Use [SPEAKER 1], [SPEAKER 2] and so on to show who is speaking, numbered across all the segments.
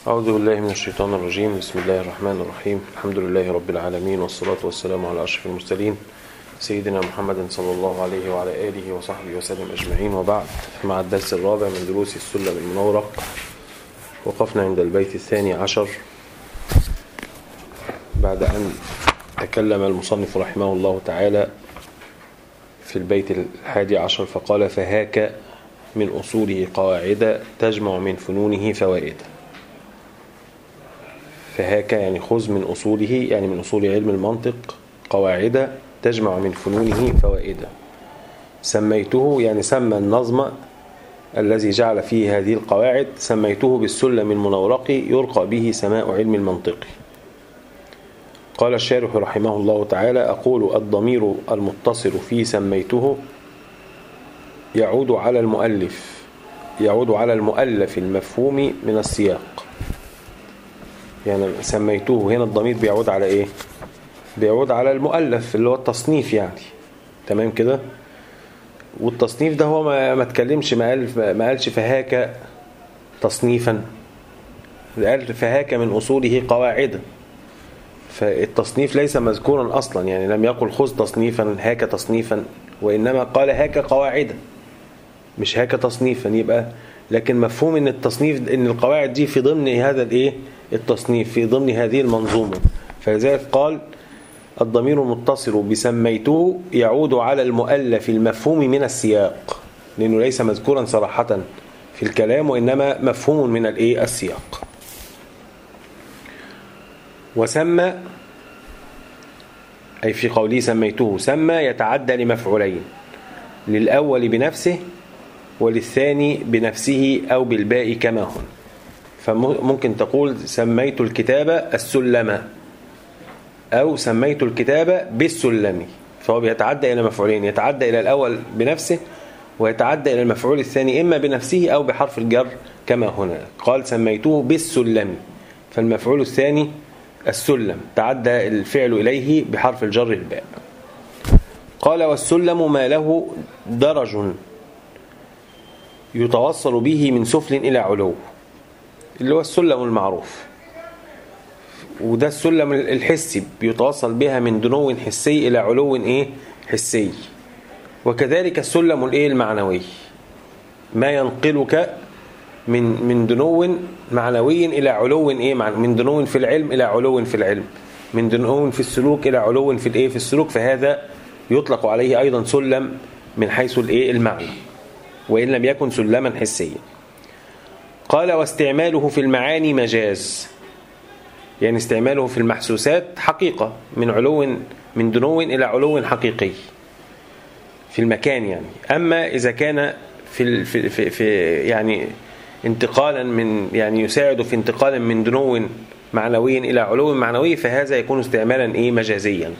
[SPEAKER 1] أعوذ بالله من الشيطان الرجيم بسم الله الرحمن الرحيم الحمد لله رب العالمين والصلاة والسلام على أشرف المرسلين سيدنا محمد صلى الله عليه وعلى آله وصحبه وسلم أجمعين وبعد مع الدرس الرابع من دروس السلم المنورق وقفنا عند البيت الثاني عشر بعد أن تكلم المصنف رحمه الله تعالى في البيت الحادي عشر فقال فهاك من أصوله قواعد تجمع من فنونه فوائد فهاك يعني خذ من أصوله يعني من أصول علم المنطق قواعد تجمع من فنونه فوائد سميته يعني سمى النظم الذي جعل فيه هذه القواعد سميته بالسلم المنورق يرقى به سماء علم المنطق قال الشارح رحمه الله تعالى أقول الضمير المتصل في سميته يعود على المؤلف يعود على المؤلف المفهوم من السياق يعني سميته هنا الضمير بيعود على ايه بيعود على المؤلف اللي هو التصنيف يعني تمام كده والتصنيف ده هو ما ما اتكلمش ما قال ما قالش فهاك تصنيفا قال فهاك من اصوله قواعد فالتصنيف ليس مذكورا اصلا يعني لم يقل خذ تصنيفا هاك تصنيفا وانما قال هاك قواعد مش هاك تصنيفا يبقى لكن مفهوم ان التصنيف ان القواعد دي في ضمن هذا الايه التصنيف في ضمن هذه المنظومه فلذلك قال الضمير المتصل بسميته يعود على المؤلف المفهوم من السياق لانه ليس مذكورا صراحه في الكلام وانما مفهوم من الايه السياق وسمى أي في قوله سميته سمى يتعدى لمفعولين للأول بنفسه وللثاني بنفسه أو بالباء كما هنا فممكن تقول سميت الكتاب السلم أو سميت الكتاب بالسلم فهو بيتعدى إلى مفعولين يتعدى إلى الأول بنفسه ويتعدى إلى المفعول الثاني إما بنفسه أو بحرف الجر كما هنا قال سميته بالسلم فالمفعول الثاني السلم تعدى الفعل إليه بحرف الجر الباء قال والسلم ما له درج يتوصل به من سفل إلى علو اللي هو السلم المعروف وده السلم الحسي بيتوصل بها من دنو حسي إلى علو إيه حسي وكذلك السلم الإيه المعنوي ما ينقلك من من دنو معنوي إلى علو إيه من دنو في العلم إلى علو في العلم من دنو في السلوك إلى علو في الإيه في السلوك فهذا يطلق عليه أيضا سلم من حيث الإيه المعنى وإن لم يكن سلما حسيا قال واستعماله في المعاني مجاز يعني استعماله في المحسوسات حقيقة من علو من دنو إلى علو حقيقي في المكان يعني أما إذا كان في في في, في يعني انتقالا من يعني يساعد في انتقال من دنو معنوي إلى علو معنوي فهذا يكون استعمالا إيه مجازيا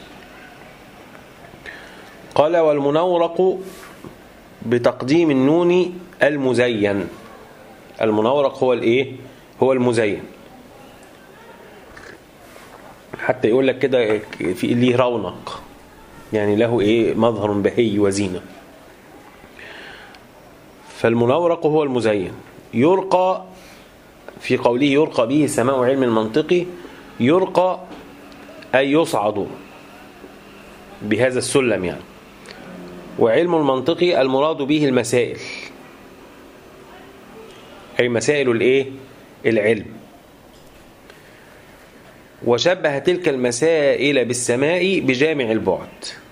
[SPEAKER 1] قال والمنورق بتقديم النون المزين المنورق هو الايه هو المزين حتى يقول لك كده في ليه رونق يعني له ايه مظهر بهي وزينه فالمنورق هو المزين يرقى في قوله يرقى به سماء علم المنطق يرقى أي يصعد بهذا السلم يعني وعلم المنطق المراد به المسائل أي مسائل الإيه؟ العلم وشبه تلك المسائل بالسماء بجامع البعد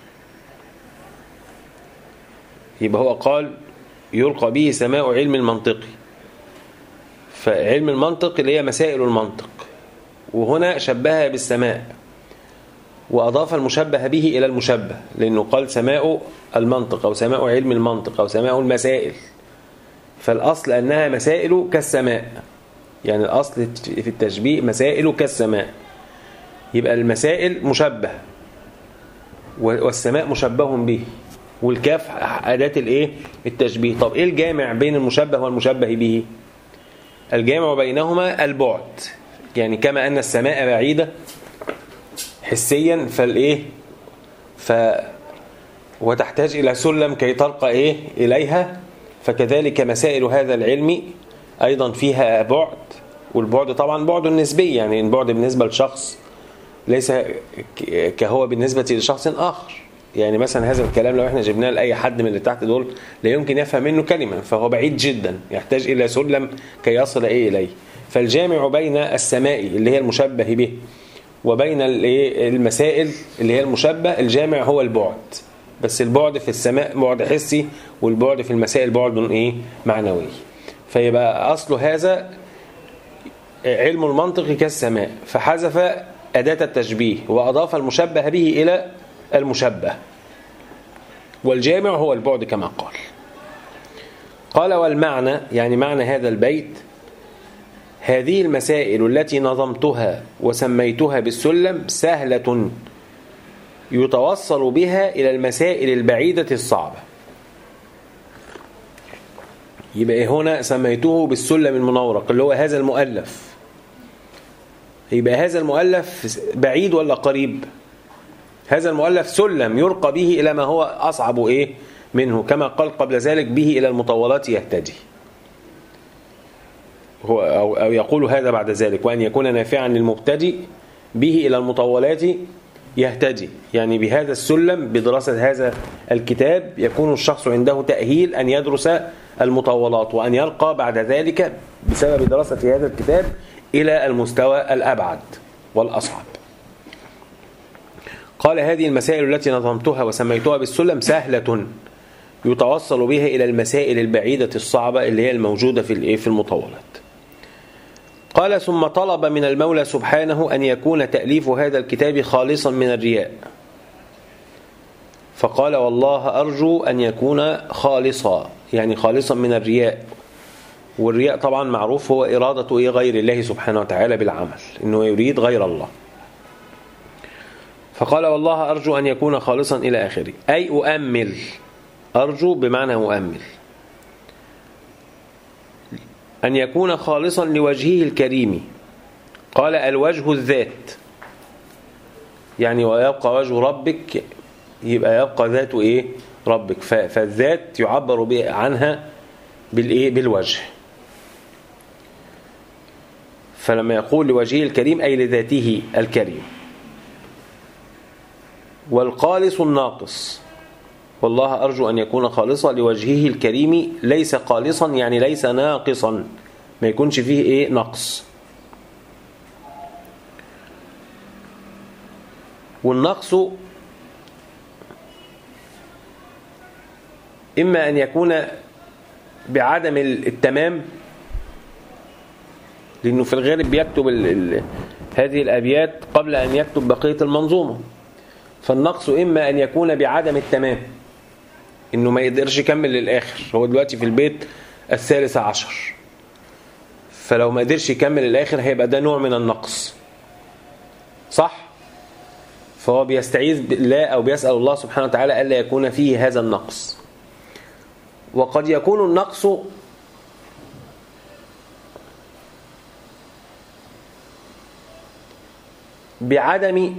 [SPEAKER 1] يبقى هو قال يلقى به سماء علم المنطق فعلم المنطق اللي هي مسائل المنطق وهنا شبهها بالسماء وأضاف المشبه به إلى المشبه لأنه قال سماء المنطق أو سماء علم المنطق أو سماء المسائل فالأصل أنها مسائل كالسماء يعني الأصل في التشبيه مسائل كالسماء يبقى المسائل مشبه والسماء مشبه به والكاف أداة الإيه التشبيه طب إيه الجامع بين المشبه والمشبه به الجامع بينهما البعد يعني كما أن السماء بعيدة حسيا فالإيه ف وتحتاج إلى سلم كي ترقى إيه إليها فكذلك مسائل هذا العلم أيضا فيها بعد والبعد طبعا بعد النسبي يعني البعد بالنسبة لشخص ليس كهو بالنسبة لشخص آخر يعني مثلا هذا الكلام لو احنا جبناه لأي حد من اللي تحت دول لا يمكن يفهم منه كلمة فهو بعيد جدا يحتاج إلى سلم كي يصل إيه إليه فالجامع بين السماء اللي هي المشبه به وبين المسائل اللي هي المشبه الجامع هو البعد بس البعد في السماء بعد حسي والبعد في المسائل بعد ايه معنوي فيبقى أصل هذا علم المنطق كالسماء فحذف أداة التشبيه وأضاف المشبه به إلى المشبه والجامع هو البعد كما قال قال والمعنى يعني معنى هذا البيت هذه المسائل التي نظمتها وسميتها بالسلم سهلة يتوصل بها إلى المسائل البعيدة الصعبة يبقى هنا سميته بالسلم المنورق اللي هو هذا المؤلف يبقى هذا المؤلف بعيد ولا قريب هذا المؤلف سلم يرقى به إلى ما هو أصعب إيه منه كما قال قبل ذلك به إلى المطولات يهتدي هو أو, أو يقول هذا بعد ذلك وأن يكون نافعا للمبتدئ به إلى المطولات يهتدي يعني بهذا السلم بدراسة هذا الكتاب يكون الشخص عنده تأهيل أن يدرس المطولات وأن يرقى بعد ذلك بسبب دراسة هذا الكتاب إلى المستوى الأبعد والأصعب قال هذه المسائل التي نظمتها وسميتها بالسلم سهلة يتوصل بها إلى المسائل البعيدة الصعبة اللي هي الموجودة في في المطولات قال ثم طلب من المولى سبحانه أن يكون تأليف هذا الكتاب خالصا من الرياء فقال والله أرجو أن يكون خالصا يعني خالصا من الرياء والرياء طبعا معروف هو إرادة إيه غير الله سبحانه وتعالى بالعمل إنه يريد غير الله فقال والله أرجو أن يكون خالصا إلى آخره أي أؤمل أرجو بمعنى أؤمل أن يكون خالصا لوجهه الكريم قال الوجه الذات يعني ويبقى وجه ربك يبقى يبقى ذات إيه ربك فالذات يعبر عنها بالإيه بالوجه فلما يقول لوجهه الكريم أي لذاته الكريم والقالص الناقص والله أرجو أن يكون خالصا لوجهه الكريم ليس خالصا يعني ليس ناقصا ما يكونش فيه إيه نقص والنقص إما أن يكون بعدم التمام لأنه في الغالب بيكتب ال ال هذه الأبيات قبل أن يكتب بقية المنظومة فالنقص إما أن يكون بعدم التمام إنه ما يقدرش يكمل للآخر هو دلوقتي في البيت الثالث عشر فلو ما قدرش يكمل للآخر هيبقى ده نوع من النقص صح؟ فهو بيستعيذ بالله أو بيسأل الله سبحانه وتعالى ألا يكون فيه هذا النقص وقد يكون النقص بعدم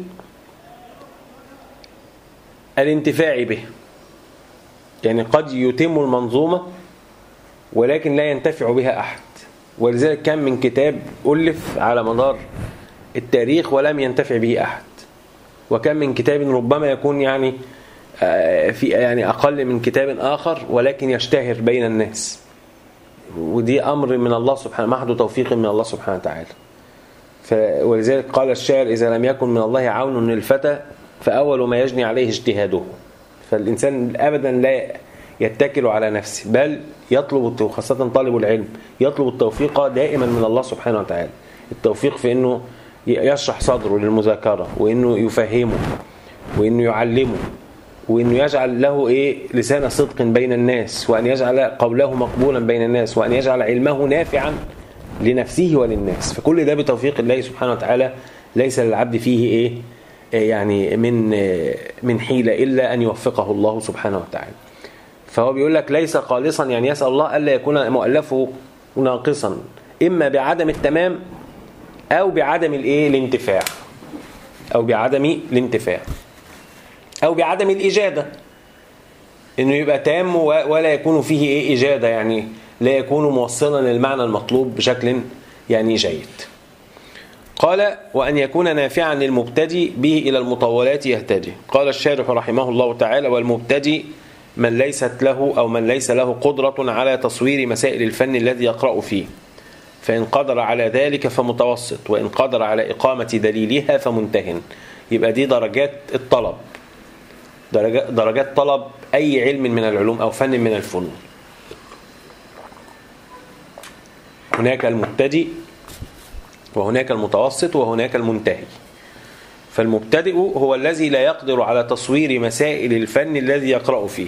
[SPEAKER 1] الانتفاع به يعني قد يتم المنظومة ولكن لا ينتفع بها أحد ولذلك كم من كتاب ألف على مدار التاريخ ولم ينتفع به أحد وكم من كتاب ربما يكون يعني في يعني أقل من كتاب آخر ولكن يشتهر بين الناس ودي أمر من الله سبحانه محض توفيق من الله سبحانه وتعالى ولذلك قال الشاعر إذا لم يكن من الله عون للفتى فأول ما يجني عليه اجتهاده فالإنسان أبدا لا يتكل على نفسه بل يطلب خاصة طالب العلم يطلب التوفيق دائما من الله سبحانه وتعالى التوفيق في أنه يشرح صدره للمذاكرة وأنه يفهمه وأنه يعلمه وأنه يجعل له إيه لسان صدق بين الناس وأن يجعل قوله مقبولا بين الناس وأن يجعل علمه نافعا لنفسه وللناس فكل ده بتوفيق الله سبحانه وتعالى ليس للعبد فيه إيه يعني من من حيلة إلا أن يوفقه الله سبحانه وتعالى فهو بيقول لك ليس خالصا يعني يسأل الله ألا يكون مؤلفه ناقصا إما بعدم التمام أو بعدم الإيه الانتفاع أو بعدم الانتفاع أو بعدم الإجادة إنه يبقى تام ولا يكون فيه إيه إجادة يعني لا يكون موصلا للمعنى المطلوب بشكل يعني جيد قال وأن يكون نافعا للمبتدي به إلى المطولات يهتدي قال الشارح رحمه الله تعالى والمبتدي من ليست له أو من ليس له قدرة على تصوير مسائل الفن الذي يقرأ فيه فإن قدر على ذلك فمتوسط وإن قدر على إقامة دليلها فمنتهن يبقى دي درجات الطلب درجات طلب أي علم من العلوم أو فن من الفنون هناك المبتدئ وهناك المتوسط وهناك المنتهي فالمبتدئ هو الذي لا يقدر على تصوير مسائل الفن الذي يقرأ فيه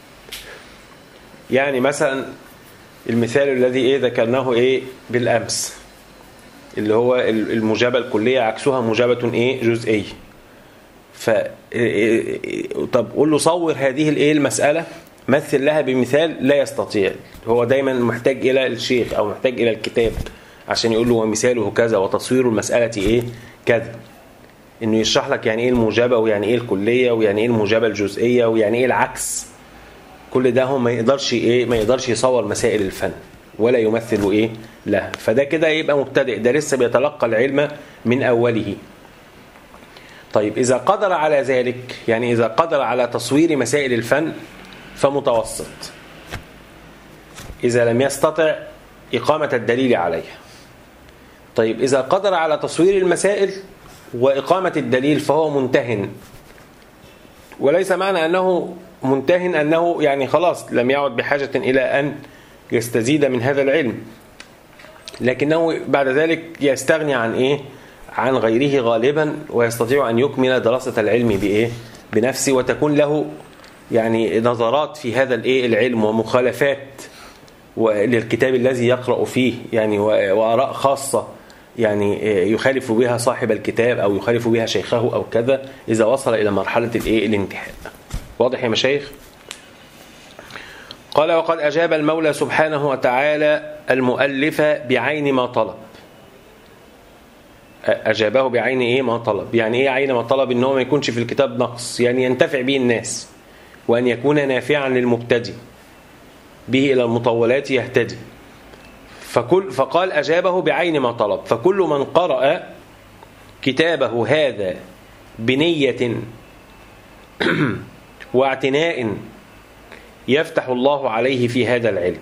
[SPEAKER 1] يعني مثلا المثال الذي ايه ذكرناه ايه بالامس اللي هو المجابه الكليه عكسها مجابه ايه جزئيه ف طب قول له صور هذه الايه المساله مثل لها بمثال لا يستطيع هو دايما محتاج الى الشيخ او محتاج الى الكتاب عشان يقول له ومثاله كذا وتصوير المساله ايه كذا انه يشرح لك يعني ايه الموجبه ويعني ايه الكليه ويعني ايه الموجبه الجزئيه ويعني ايه العكس كل ده هو ما يقدرش ايه ما يقدرش يصور مسائل الفن ولا يمثل ايه له فده كده يبقى مبتدئ ده لسه بيتلقى العلم من اوله طيب اذا قدر على ذلك يعني اذا قدر على تصوير مسائل الفن فمتوسط اذا لم يستطع اقامه الدليل عليها طيب اذا قدر على تصوير المسائل واقامه الدليل فهو منتهن وليس معنى انه منتهن أنه يعني خلاص لم يعد بحاجة إلى أن يستزيد من هذا العلم لكنه بعد ذلك يستغني عن إيه عن غيره غالبا ويستطيع أن يكمل دراسة العلم بإيه بنفسه وتكون له يعني نظرات في هذا الإيه العلم ومخالفات للكتاب الذي يقرأ فيه يعني وآراء خاصة يعني يخالف بها صاحب الكتاب أو يخالف بها شيخه أو كذا إذا وصل إلى مرحلة الإيه الانتهاء واضح يا مشايخ قال وقد أجاب المولى سبحانه وتعالى المؤلف بعين ما طلب أجابه بعين إيه ما طلب يعني إيه عين ما طلب إن هو ما يكونش في الكتاب نقص يعني ينتفع به الناس وأن يكون نافعا للمبتدئ به إلى المطولات يهتدي فكل فقال أجابه بعين ما طلب فكل من قرأ كتابه هذا بنية واعتناء يفتح الله عليه في هذا العلم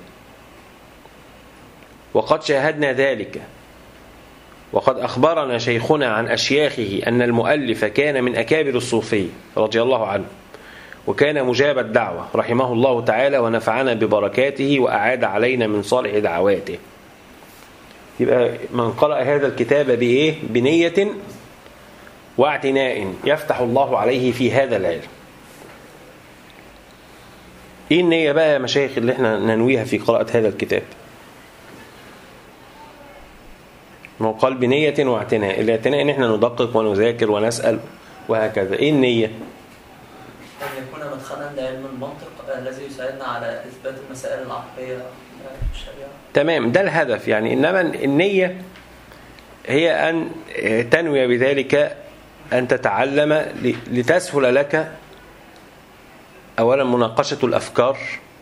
[SPEAKER 1] وقد شاهدنا ذلك وقد أخبرنا شيخنا عن أشياخه أن المؤلف كان من أكابر الصوفية رضي الله عنه وكان مجاب الدعوة رحمه الله تعالى ونفعنا ببركاته وأعاد علينا من صالح دعواته يبقى من قرأ هذا الكتاب بإيه؟ بنية واعتناء يفتح الله عليه في هذا العلم ايه النية بقى يا مشايخ اللي احنا ننويها في قراءة هذا الكتاب ما هو قال بنية واعتناء الاعتناء ان احنا ندقق ونذاكر ونسأل وهكذا ايه النية
[SPEAKER 2] أن يكون مدخلا لعلم المنطق الذي يساعدنا على إثبات المسائل العقلية في الشريعة
[SPEAKER 1] تمام ده الهدف يعني إنما النية هي أن تنوي بذلك أن تتعلم لتسهل لك أولا مناقشة الأفكار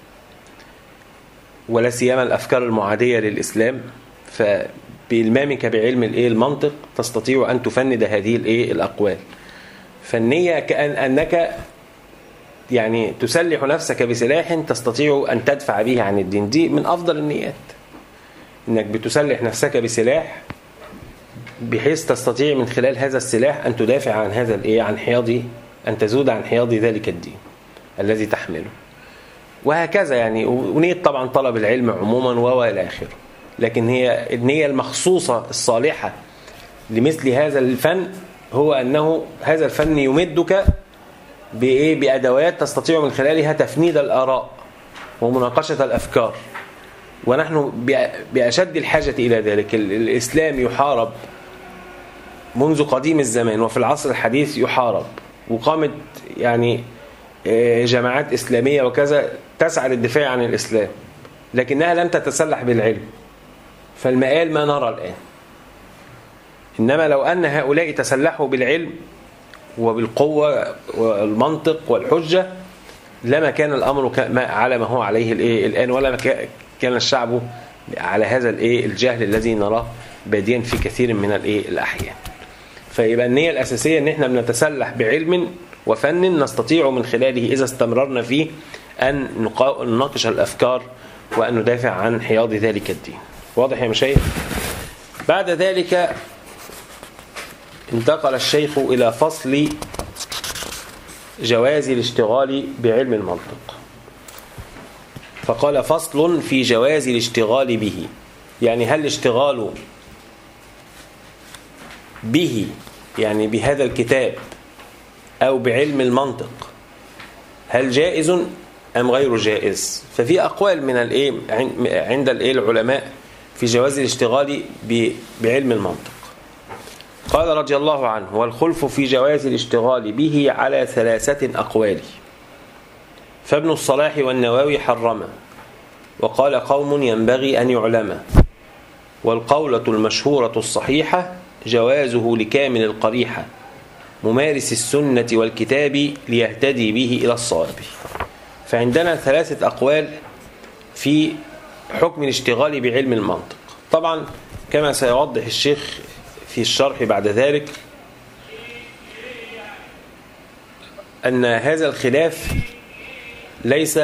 [SPEAKER 1] ولا سيما الأفكار المعادية للإسلام فبإلمامك بعلم الإيه المنطق تستطيع أن تفند هذه الإيه الأقوال فالنية كأن أنك يعني تسلح نفسك بسلاح تستطيع أن تدفع به عن الدين دي من أفضل النيات إنك بتسلح نفسك بسلاح بحيث تستطيع من خلال هذا السلاح أن تدافع عن هذا الإيه عن حياض أن تزود عن حياض ذلك الدين الذي تحمله وهكذا يعني ونية طبعا طلب العلم عموما وإلى آخره لكن هي النية المخصوصة الصالحة لمثل هذا الفن هو أنه هذا الفن يمدك بإيه بأدوات تستطيع من خلالها تفنيد الآراء ومناقشة الأفكار ونحن بأشد الحاجة إلى ذلك الإسلام يحارب منذ قديم الزمان وفي العصر الحديث يحارب وقامت يعني جماعات إسلامية وكذا تسعى للدفاع عن الإسلام لكنها لم تتسلح بالعلم فالمآل ما نرى الآن إنما لو أن هؤلاء تسلحوا بالعلم وبالقوة والمنطق والحجة لما كان الأمر على ما هو عليه الآن ولا كان الشعب على هذا الجهل الذي نراه باديا في كثير من الايه الاحيان فيبقى النيه الاساسيه ان احنا بنتسلح بعلم وفن نستطيع من خلاله اذا استمررنا فيه ان نقا- نناقش الافكار وان ندافع عن حياض ذلك الدين واضح يا مشايخ بعد ذلك انتقل الشيخ الى فصل جواز الاشتغال بعلم المنطق فقال فصل في جواز الاشتغال به يعني هل الاشتغال به يعني بهذا الكتاب أو بعلم المنطق هل جائز أم غير جائز ففي أقوال من الإيه عند الإيه العلماء في جواز الاشتغال ب- بعلم المنطق قال رضي الله عنه والخلف في جواز الاشتغال به على ثلاثة أقوال فابن الصلاح والنواوي حرم وقال قوم ينبغي أن يعلم والقولة المشهورة الصحيحة جوازه لكامل القريحة ممارس السنة والكتاب ليهتدي به إلى الصواب فعندنا ثلاثة أقوال في حكم الاشتغال بعلم المنطق طبعا كما سيوضح الشيخ في الشرح بعد ذلك أن هذا الخلاف ليس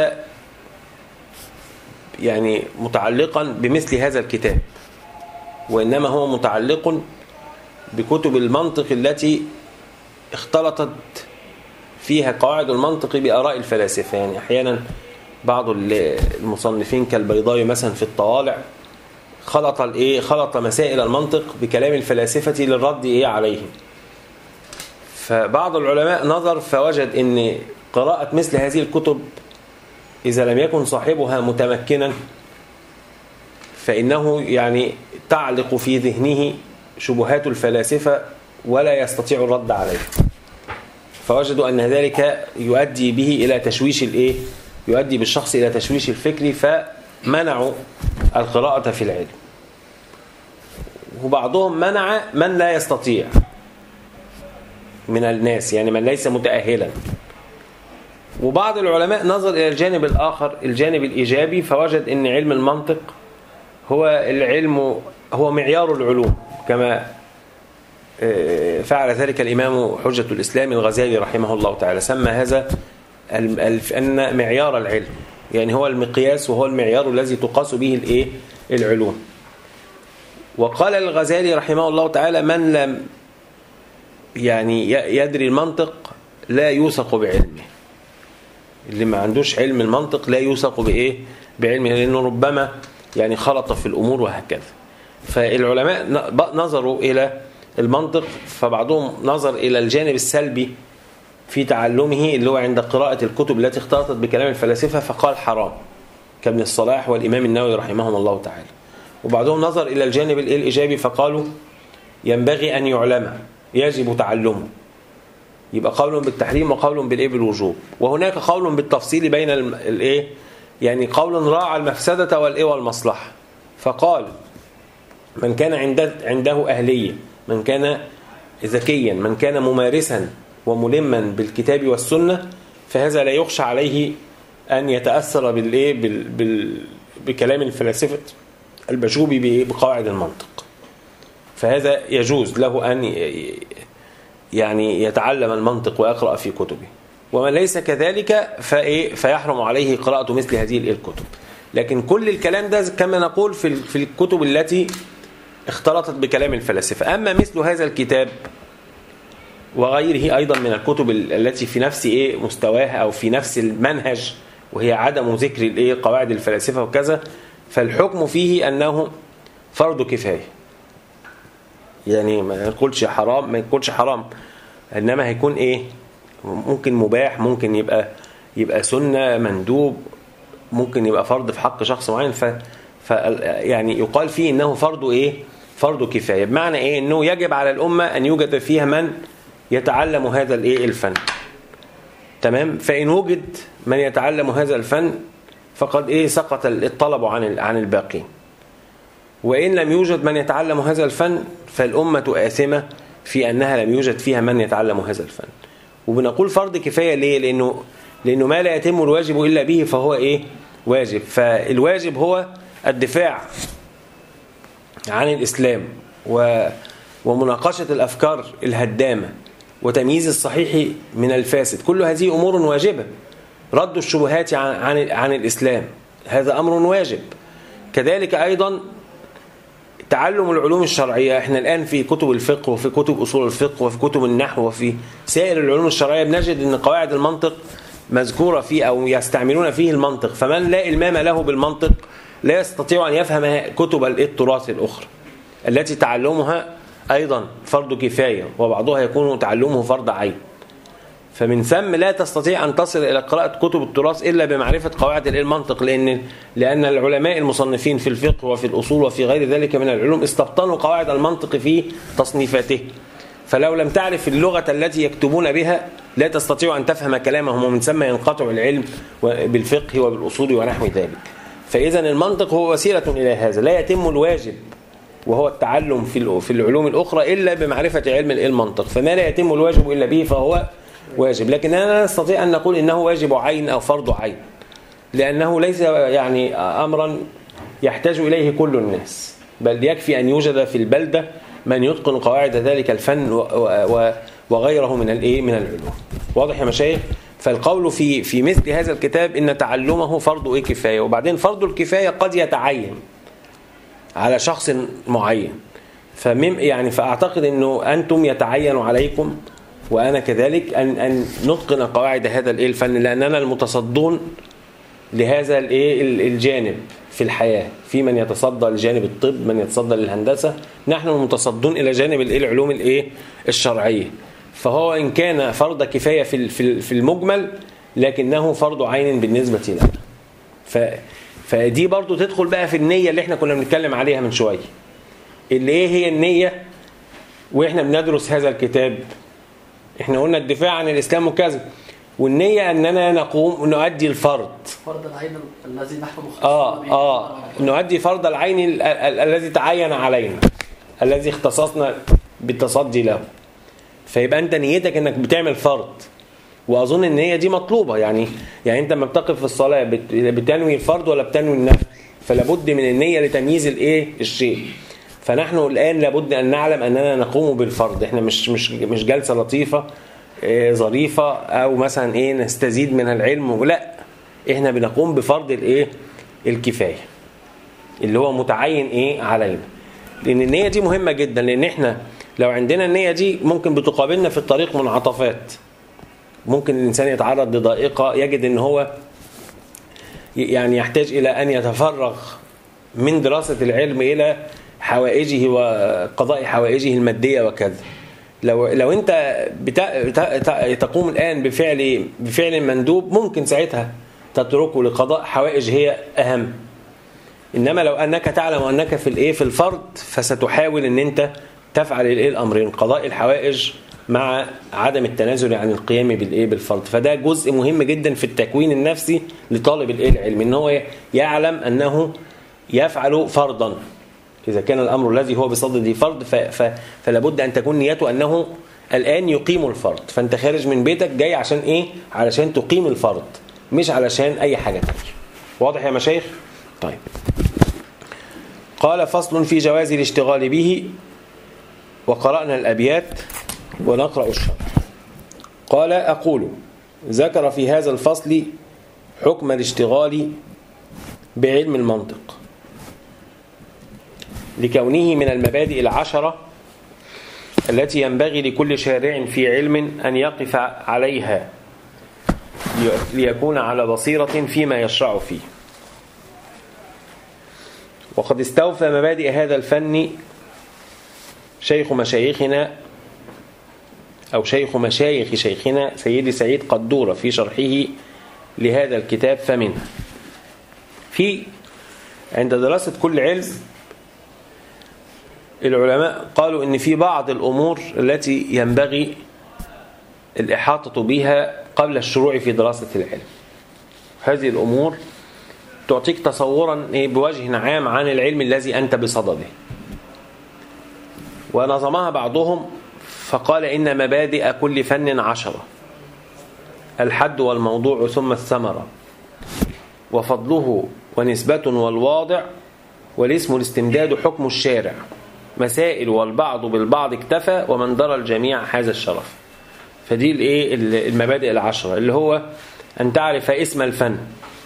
[SPEAKER 1] يعني متعلقا بمثل هذا الكتاب وإنما هو متعلق بكتب المنطق التي اختلطت فيها قواعد المنطق بآراء الفلاسفة يعني أحيانا بعض المصنفين كالبيضاوي مثلا في الطوالع خلط الايه خلط مسائل المنطق بكلام الفلاسفة للرد ايه عليهم فبعض العلماء نظر فوجد ان قراءة مثل هذه الكتب إذا لم يكن صاحبها متمكنا فإنه يعني تعلق في ذهنه شبهات الفلاسفة ولا يستطيع الرد عليه فوجدوا أن ذلك يؤدي به إلى تشويش الإيه؟ يؤدي بالشخص إلى تشويش الفكر فمنعوا القراءة في العلم وبعضهم منع من لا يستطيع من الناس يعني من ليس متأهلا وبعض العلماء نظر إلى الجانب الآخر الجانب الإيجابي فوجد أن علم المنطق هو العلم هو معيار العلوم كما فعل ذلك الإمام حجة الإسلام الغزالي رحمه الله تعالى سمى هذا أن معيار العلم يعني هو المقياس وهو المعيار الذي تقاس به الايه العلوم وقال الغزالي رحمه الله تعالى من لم يعني يدري المنطق لا يوثق بعلمه اللي ما عندوش علم المنطق لا يوثق بايه بعلمه لانه ربما يعني خلط في الامور وهكذا فالعلماء نظروا الى المنطق فبعضهم نظر الى الجانب السلبي في تعلمه اللي هو عند قراءة الكتب التي اختلطت بكلام الفلاسفة فقال حرام كابن الصلاح والإمام النووي رحمهم الله تعالى وبعضهم نظر إلى الجانب الإيجابي فقالوا ينبغي أن يعلم يجب تعلمه يبقى قول بالتحريم وقول بالإيه بالوجوب وهناك قول بالتفصيل بين الإيه يعني قول راعى المفسدة والإيه والمصلحة فقال من كان عنده عنده أهلية من كان ذكيا من كان ممارسا وملما بالكتاب والسنة فهذا لا يخشى عليه أن يتأثر بالإيه بال بال بكلام الفلاسفة البشوبي بقواعد المنطق فهذا يجوز له أن يعني يتعلم المنطق ويقرأ في كتبه ومن ليس كذلك فإيه فيحرم عليه قراءة مثل هذه الكتب لكن كل الكلام ده كما نقول في في الكتب التي اختلطت بكلام الفلاسفة أما مثل هذا الكتاب وغيره أيضا من الكتب التي في نفس إيه مستواها أو في نفس المنهج وهي عدم ذكر الإيه قواعد الفلاسفة وكذا فالحكم فيه أنه فرض كفاية يعني ما نقولش حرام ما يقولش حرام إنما هيكون إيه ممكن مباح ممكن يبقى يبقى سنة مندوب ممكن يبقى فرض في حق شخص معين ف, ف يعني يقال فيه انه فرض ايه فرض كفايه بمعنى ايه انه يجب على الامه ان يوجد فيها من يتعلم هذا الايه الفن تمام فان وجد من يتعلم هذا الفن فقد ايه سقط الطلب عن عن الباقين وان لم يوجد من يتعلم هذا الفن فالامه آثمه في انها لم يوجد فيها من يتعلم هذا الفن وبنقول فرض كفايه ليه لانه لانه ما لا يتم الواجب الا به فهو ايه واجب فالواجب هو الدفاع عن الاسلام و ومناقشة الأفكار الهدامة وتمييز الصحيح من الفاسد كل هذه أمور واجبة رد الشبهات عن, عن, عن الإسلام هذا أمر واجب كذلك أيضا تعلم العلوم الشرعية احنا الآن في كتب الفقه وفي كتب أصول الفقه وفي كتب النحو وفي سائر العلوم الشرعية بنجد أن قواعد المنطق مذكورة فيه أو يستعملون فيه المنطق فمن لا إلمام له بالمنطق لا يستطيع أن يفهم كتب التراث الأخرى التي تعلمها أيضا فرض كفاية وبعضها يكون تعلمه فرض عين فمن ثم لا تستطيع أن تصل إلى قراءة كتب التراث إلا بمعرفة قواعد المنطق لأن لأن العلماء المصنفين في الفقه وفي الأصول وفي غير ذلك من العلوم استبطنوا قواعد المنطق في تصنيفاته فلو لم تعرف اللغة التي يكتبون بها لا تستطيع أن تفهم كلامهم ومن ثم ينقطع العلم بالفقه وبالأصول ونحو ذلك فإذا المنطق هو وسيلة إلى هذا لا يتم الواجب وهو التعلم في في العلوم الأخرى إلا بمعرفة علم المنطق فما لا يتم الواجب إلا به فهو واجب لكن لا نستطيع أن نقول إنه واجب عين أو فرض عين لأنه ليس يعني أمرا يحتاج إليه كل الناس بل يكفي أن يوجد في البلدة من يتقن قواعد ذلك الفن وغيره من الايه من العلوم واضح يا مشايخ فالقول في في مثل هذا الكتاب ان تعلمه فرض ايه كفايه وبعدين فرض الكفايه قد يتعين على شخص معين فمم يعني فاعتقد انه انتم يتعين عليكم وانا كذلك ان ان نتقن قواعد هذا الايه الفن لاننا المتصدون لهذا الايه الجانب في الحياه في من يتصدى لجانب الطب من يتصدى للهندسه نحن المتصدون الى جانب الايه العلوم الايه الشرعيه فهو ان كان فرض كفايه في في المجمل لكنه فرض عين بالنسبه لنا ف فدي برضو تدخل بقى في النيه اللي احنا كنا بنتكلم عليها من شويه اللي ايه هي النيه واحنا بندرس هذا الكتاب احنا قلنا الدفاع عن الاسلام وكذا والنية أننا نقوم نؤدي الفرض
[SPEAKER 2] فرض العين الذي نحن
[SPEAKER 1] آه آه نؤدي فرض العين الذي تعين علينا الذي اختصصنا بالتصدي له فيبقى أنت نيتك أنك بتعمل فرض وأظن أن هي دي مطلوبة يعني يعني أنت لما بتقف في الصلاة بتنوي الفرض ولا بتنوي النفل فلا بد من النية لتمييز الإيه الشيء فنحن الآن لابد أن نعلم أننا نقوم بالفرض احنا مش مش مش جلسة لطيفة إيه ظريفة أو مثلا إيه نستزيد من العلم لا إحنا بنقوم بفرض الإيه الكفاية اللي هو متعين إيه علينا لأن النية دي مهمة جدا لأن إحنا لو عندنا النية دي ممكن بتقابلنا في الطريق منعطفات ممكن الإنسان يتعرض لضائقة يجد إن هو يعني يحتاج إلى أن يتفرغ من دراسة العلم إلى حوائجه وقضاء حوائجه المادية وكذا لو لو انت بتا تقوم الان بفعل بفعل مندوب ممكن ساعتها تتركه لقضاء حوائج هي اهم انما لو انك تعلم انك في الايه في الفرض فستحاول ان انت تفعل الايه الامرين قضاء الحوائج مع عدم التنازل عن القيام بالايه بالفرض فده جزء مهم جدا في التكوين النفسي لطالب الايه العلم ان هو يعلم انه يفعل فرضا إذا كان الأمر الذي هو بصدده فرض فلا بد أن تكون نيته أنه الآن يقيم الفرض فأنت خارج من بيتك جاي عشان إيه؟ علشان تقيم الفرض مش علشان أي حاجة تانية واضح يا مشايخ؟ طيب قال فصل في جواز الاشتغال به وقرأنا الأبيات ونقرأ الشرح قال أقول ذكر في هذا الفصل حكم الاشتغال بعلم المنطق لكونه من المبادئ العشرة التي ينبغي لكل شارع في علم أن يقف عليها ليكون على بصيرة فيما يشرع فيه وقد استوفى مبادئ هذا الفن شيخ مشايخنا أو شيخ مشايخ شيخنا سيدي سعيد قدورة في شرحه لهذا الكتاب فمنه في عند دراسة كل علم العلماء قالوا ان في بعض الامور التي ينبغي الاحاطه بها قبل الشروع في دراسه العلم هذه الامور تعطيك تصورا بوجه عام عن العلم الذي انت بصدده ونظمها بعضهم فقال ان مبادئ كل فن عشره الحد والموضوع ثم الثمره وفضله ونسبة والواضع والاسم الاستمداد حكم الشارع مسائل والبعض بالبعض اكتفى ومن درى الجميع هذا الشرف فدي الايه المبادئ العشرة اللي هو أن تعرف اسم الفن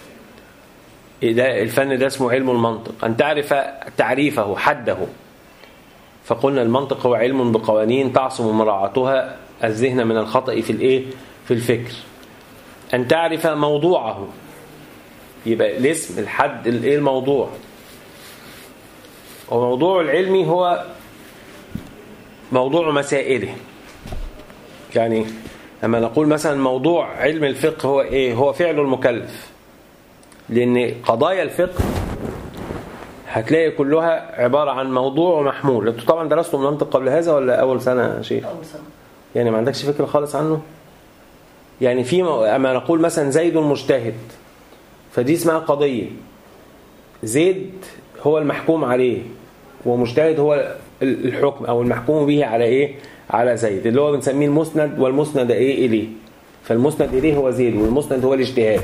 [SPEAKER 1] ده الفن ده اسمه علم المنطق أن تعرف تعريفه حده فقلنا المنطق هو علم بقوانين تعصم مراعاتها الذهن من الخطأ في الايه في الفكر أن تعرف موضوعه يبقى الاسم الحد الايه الموضوع وموضوع العلمي هو موضوع مسائله يعني لما نقول مثلا موضوع علم الفقه هو ايه هو فعل المكلف لان قضايا الفقه هتلاقي كلها عبارة عن موضوع ومحمول انتوا طبعا درستوا المنطق قبل هذا ولا اول سنة يا شيخ
[SPEAKER 2] أول سنة
[SPEAKER 1] يعني ما عندكش فكرة خالص عنه يعني في مو- اما نقول مثلا زيد مجتهد فدي اسمها قضية زيد هو المحكوم عليه ومجتهد هو ال- الحكم او المحكوم به على ايه على زيد اللي هو بنسميه المسند والمسند ايه اليه فالمسند اليه هو زيد والمسند هو الاجتهاد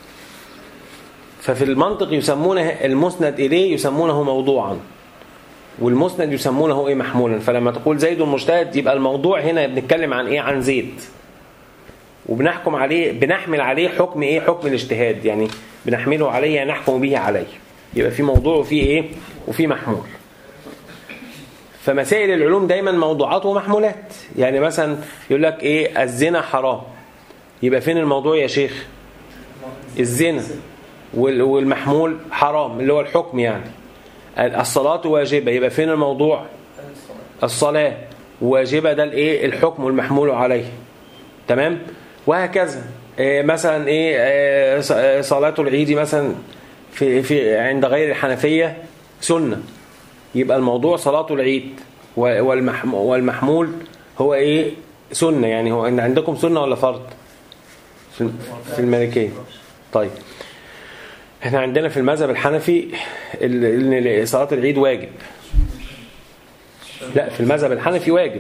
[SPEAKER 1] ففي المنطق يسمونه المسند اليه يسمونه موضوعا والمسند يسمونه ايه محمولا فلما تقول زيد مجتهد يبقى الموضوع هنا بنتكلم عن ايه عن زيد وبنحكم عليه بنحمل عليه حكم ايه حكم الاجتهاد يعني بنحمله عليه يعني نحكم به عليه يبقى في موضوع وفي ايه وفي محمول فمسائل العلوم دايما موضوعات ومحمولات يعني مثلا يقول لك ايه الزنا حرام يبقى فين الموضوع يا شيخ الزنا وال- والمحمول حرام اللي هو الحكم يعني الصلاة واجبة يبقى فين الموضوع الصلاة واجبة ده الايه الحكم المحمول عليه تمام وهكذا إيه مثلا ايه آه، ص- آه، صلاة العيد مثلا في في عند غير الحنفية سنة يبقى الموضوع صلاة العيد و- والمحم- والمحمول هو ايه سنة يعني هو ان عندكم سنة ولا فرض في في المالكية طيب احنا عندنا في المذهب الحنفي ال- ان صلاة العيد واجب لا في المذهب الحنفي واجب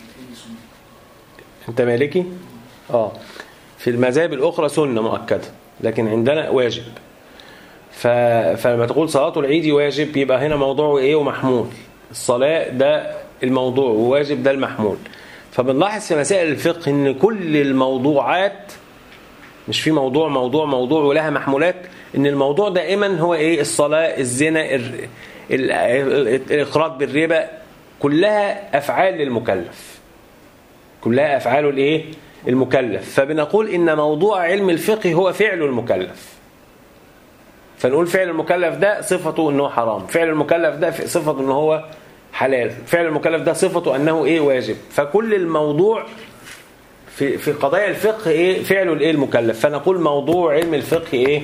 [SPEAKER 1] انت مالكي اه في المذاهب الاخرى سنه مؤكده لكن عندنا واجب ف... فلما تقول صلاه العيد واجب يبقى هنا موضوعه ايه ومحمول الصلاه ده الموضوع وواجب ده المحمول فبنلاحظ في مسائل الفقه ان كل الموضوعات مش في موضوع موضوع موضوع ولها محمولات ان الموضوع دائما هو ايه الصلاه الزنا ال- ال- ال- الاقراض بالربا كلها افعال للمكلف كلها افعال الايه المكلف فبنقول ان موضوع علم الفقه هو فعل المكلف فنقول فعل المكلف ده صفته انه حرام فعل المكلف ده صفته انه هو حلال فعل المكلف ده صفته انه ايه واجب فكل الموضوع في في قضايا الفقه ايه فعل الايه المكلف فنقول موضوع علم الفقه ايه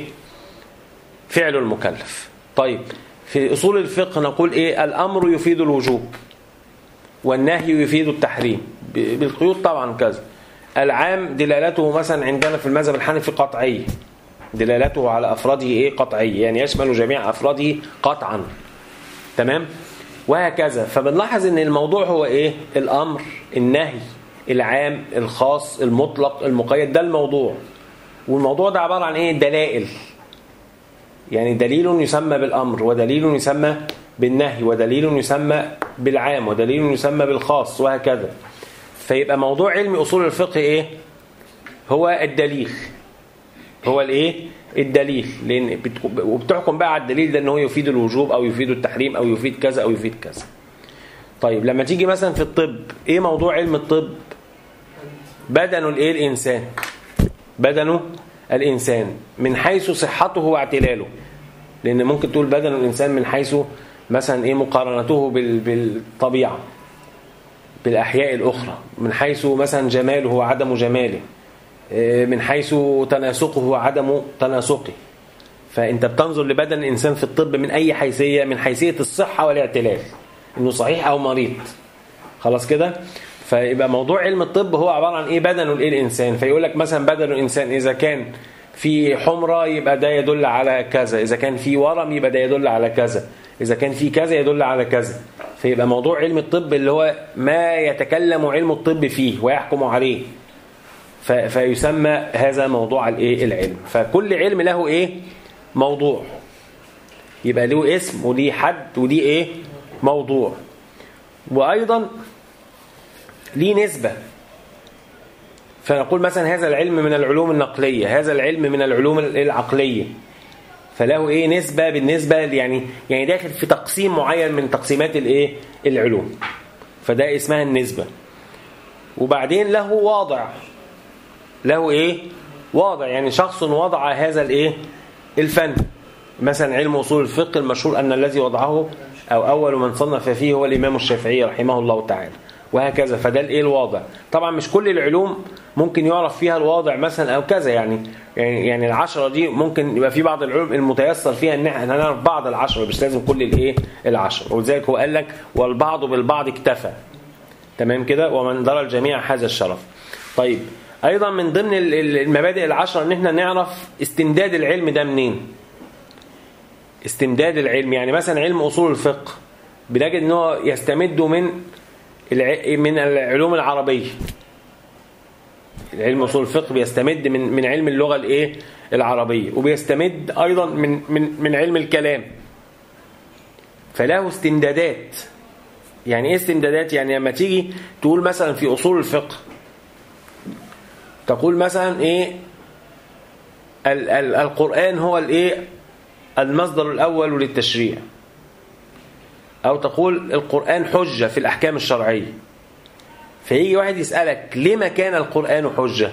[SPEAKER 1] فعل المكلف طيب في اصول الفقه نقول ايه الامر يفيد الوجوب والنهي يفيد التحريم ب- بالقيود طبعا كذا العام دلالته مثلا عندنا في المذهب الحنفي قطعيه دلالته على افراده ايه قطعيه يعني يشمل جميع افراده قطعا تمام وهكذا فبنلاحظ ان الموضوع هو ايه الامر النهي العام الخاص المطلق المقيد ده الموضوع والموضوع ده عباره عن ايه دلائل يعني دليل يسمى بالامر ودليل يسمى بالنهي ودليل يسمى بالعام ودليل يسمى بالخاص وهكذا فيبقى موضوع علم اصول الفقه ايه هو الدليل هو الايه الدليل لان بتك- وبتحكم بقى على الدليل ده ان هو يفيد الوجوب او يفيد التحريم او يفيد كذا او يفيد كذا طيب لما تيجي مثلا في الطب ايه موضوع علم الطب بدن الايه الانسان بدنه الانسان من حيث صحته واعتلاله لان ممكن تقول بدن الانسان من حيث مثلا ايه مقارنته بال- بالطبيعه بالاحياء الاخرى من حيث مثلا جماله وعدم جماله إيه، من حيث تناسقه وعدم تناسقه فانت بتنظر لبدن الانسان في الطب من اي حيثيه من حيثيه الصحه والاعتلال انه صحيح او مريض خلاص كده فيبقى موضوع علم الطب هو عباره عن ايه بدنه الايه الانسان فيقول لك مثلا بدن الانسان اذا كان في حمرة يبقى ده يدل على كذا إذا كان في ورم يبقى ده يدل على كذا إذا كان في كذا يدل على كذا فيبقى موضوع علم الطب اللي هو ما يتكلم علم الطب فيه ويحكم عليه ف- فيسمى هذا موضوع الايه العلم فكل علم له ايه موضوع يبقى له اسم وليه حد وليه ايه موضوع وأيضا ليه نسبة فنقول مثلا هذا العلم من العلوم النقلية هذا العلم من العلوم العقلية فله ايه نسبة بالنسبة يعني يعني داخل في تقسيم معين من تقسيمات الايه العلوم فده اسمها النسبة وبعدين له واضع له ايه واضع يعني شخص وضع هذا الايه الفن مثلا علم اصول الفقه المشهور ان الذي وضعه او اول من صنف فيه هو الامام الشافعي رحمه الله تعالى وهكذا فده الايه الواضع طبعا مش كل العلوم ممكن يعرف فيها الواضع مثلا او كذا يعني يعني يعني العشره دي ممكن يبقى في بعض العلوم المتيسر فيها ان احنا نعرف بعض العشره مش لازم كل الايه العشره ولذلك هو قال لك والبعض بالبعض اكتفى تمام كده ومن درى الجميع حاز الشرف طيب ايضا من ضمن المبادئ العشره ان احنا نعرف استمداد العلم ده منين استمداد العلم يعني مثلا علم اصول الفقه بنجد ان هو يستمد من من العلوم العربيه العلم اصول الفقه بيستمد من من علم اللغه الايه العربيه وبيستمد ايضا من من من علم الكلام فله استمدادات يعني ايه استمدادات يعني لما تيجي تقول مثلا في اصول الفقه تقول مثلا ايه ال ال القران هو الايه المصدر الاول للتشريع او تقول القران حجه في الاحكام الشرعيه فيجي واحد يسالك لما كان القران حجه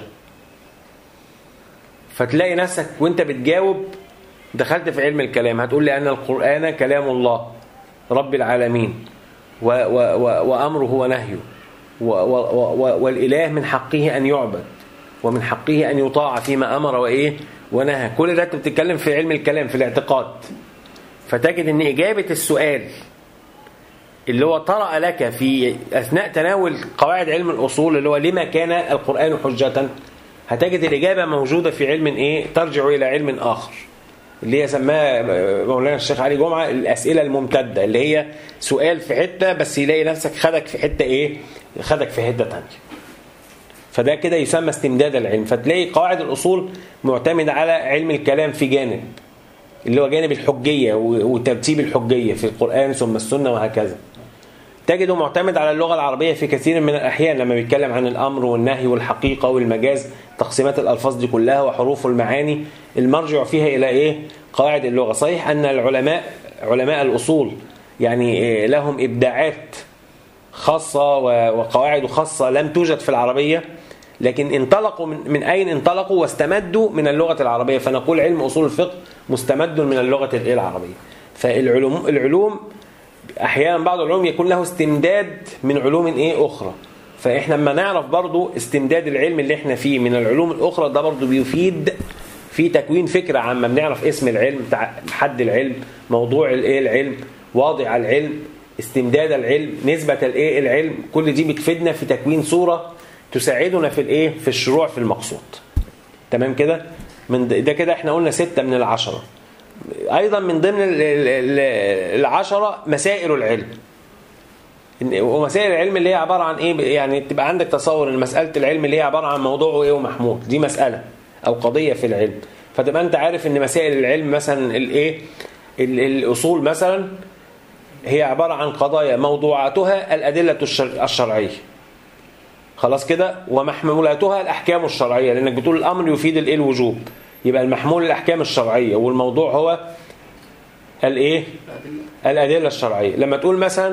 [SPEAKER 1] فتلاقي نفسك وانت بتجاوب دخلت في علم الكلام هتقول لي ان القران كلام الله رب العالمين و و و وامره ونهيه و و و والاله من حقه ان يعبد ومن حقه ان يطاع فيما امر وايه ونهى كل ده انت بتتكلم في علم الكلام في الاعتقاد فتجد ان اجابه السؤال اللي هو طرأ لك في اثناء تناول قواعد علم الاصول اللي هو لما كان القران حجه هتجد الاجابه موجوده في علم ايه ترجع الى علم اخر اللي هي سماها مولانا الشيخ علي جمعه الاسئله الممتده اللي هي سؤال في حته بس يلاقي نفسك خدك في حته ايه خدك في حته ثانيه فده كده يسمى استمداد العلم فتلاقي قواعد الاصول معتمده على علم الكلام في جانب اللي هو جانب الحجيه وترتيب الحجيه في القران ثم السنه وهكذا تجده معتمد على اللغه العربيه في كثير من الاحيان لما بيتكلم عن الامر والنهي والحقيقه والمجاز تقسيمات الالفاظ دي كلها وحروف المعاني المرجع فيها الى ايه قواعد اللغه صحيح ان العلماء علماء الاصول يعني لهم ابداعات خاصه وقواعد خاصه لم توجد في العربيه لكن انطلقوا من, من اين انطلقوا واستمدوا من اللغه العربيه فنقول علم اصول الفقه مستمد من اللغه العربيه فالعلوم العلوم احيانا بعض العلوم يكون له استمداد من علوم ايه اخرى فاحنا لما نعرف برضو استمداد العلم اللي احنا فيه من العلوم الاخرى ده برضو بيفيد في تكوين فكره عامه بنعرف اسم العلم حد العلم موضوع الايه العلم واضع العلم استمداد العلم نسبه الايه العلم كل دي بتفيدنا في تكوين صوره تساعدنا في الايه في الشروع في المقصود تمام كده من ده كده احنا قلنا ستة من العشرة ايضا من ضمن العشرة مسائل العلم ومسائل العلم اللي هي عبارة عن ايه يعني تبقى عندك تصور ان مسألة العلم اللي هي عبارة عن موضوعه ايه ومحمول دي مسألة او قضية في العلم فتبقى انت عارف ان مسائل العلم مثلا الايه الاصول مثلا هي عبارة عن قضايا موضوعاتها الأدلة الشرعية خلاص كده ومحمولاتها الأحكام الشرعية لأنك بتقول الأمر يفيد الإيه الوجوب يبقى المحمول الأحكام الشرعية والموضوع هو الإيه الأدلة الشرعية لما تقول مثلا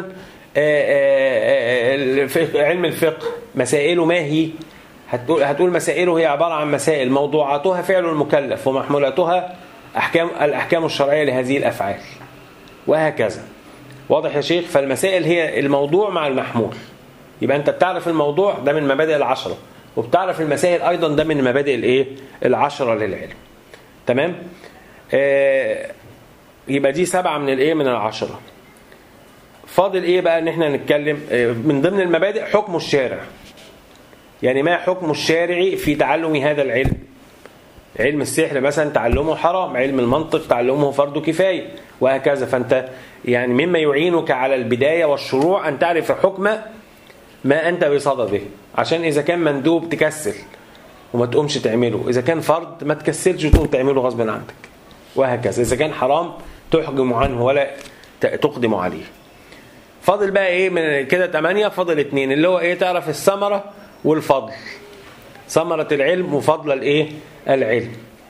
[SPEAKER 1] علم الفقه مسائله ما هي هتقول, هتقول مسائله هي عبارة عن مسائل موضوعاتها فعل المكلف ومحمولاتها أحكام الأحكام الشرعية لهذه الأفعال وهكذا واضح يا شيخ فالمسائل هي الموضوع مع المحمول يبقى انت بتعرف الموضوع ده من مبادئ العشرة وبتعرف المسائل ايضا ده من مبادئ الايه العشرة للعلم تمام آه يبقى دي سبعة من الايه من العشرة فاضل ايه بقى ان احنا نتكلم آه من ضمن المبادئ حكم الشارع يعني ما حكم الشارع في تعلم هذا العلم علم السحر مثلا تعلمه حرام علم المنطق تعلمه فرض كفاية وهكذا فانت يعني مما يعينك على البداية والشروع أن تعرف حكم ما أنت بصدده عشان إذا كان مندوب تكسل وما تقومش تعمله إذا كان فرض ما تكسلش وتقوم تعمله غصب عنك وهكذا إذا كان حرام تحجم عنه ولا تقدم عليه فاضل بقى ايه من كده 8 فاضل 2 اللي هو ايه تعرف الثمره والفضل ثمره العلم وفضل الايه العلم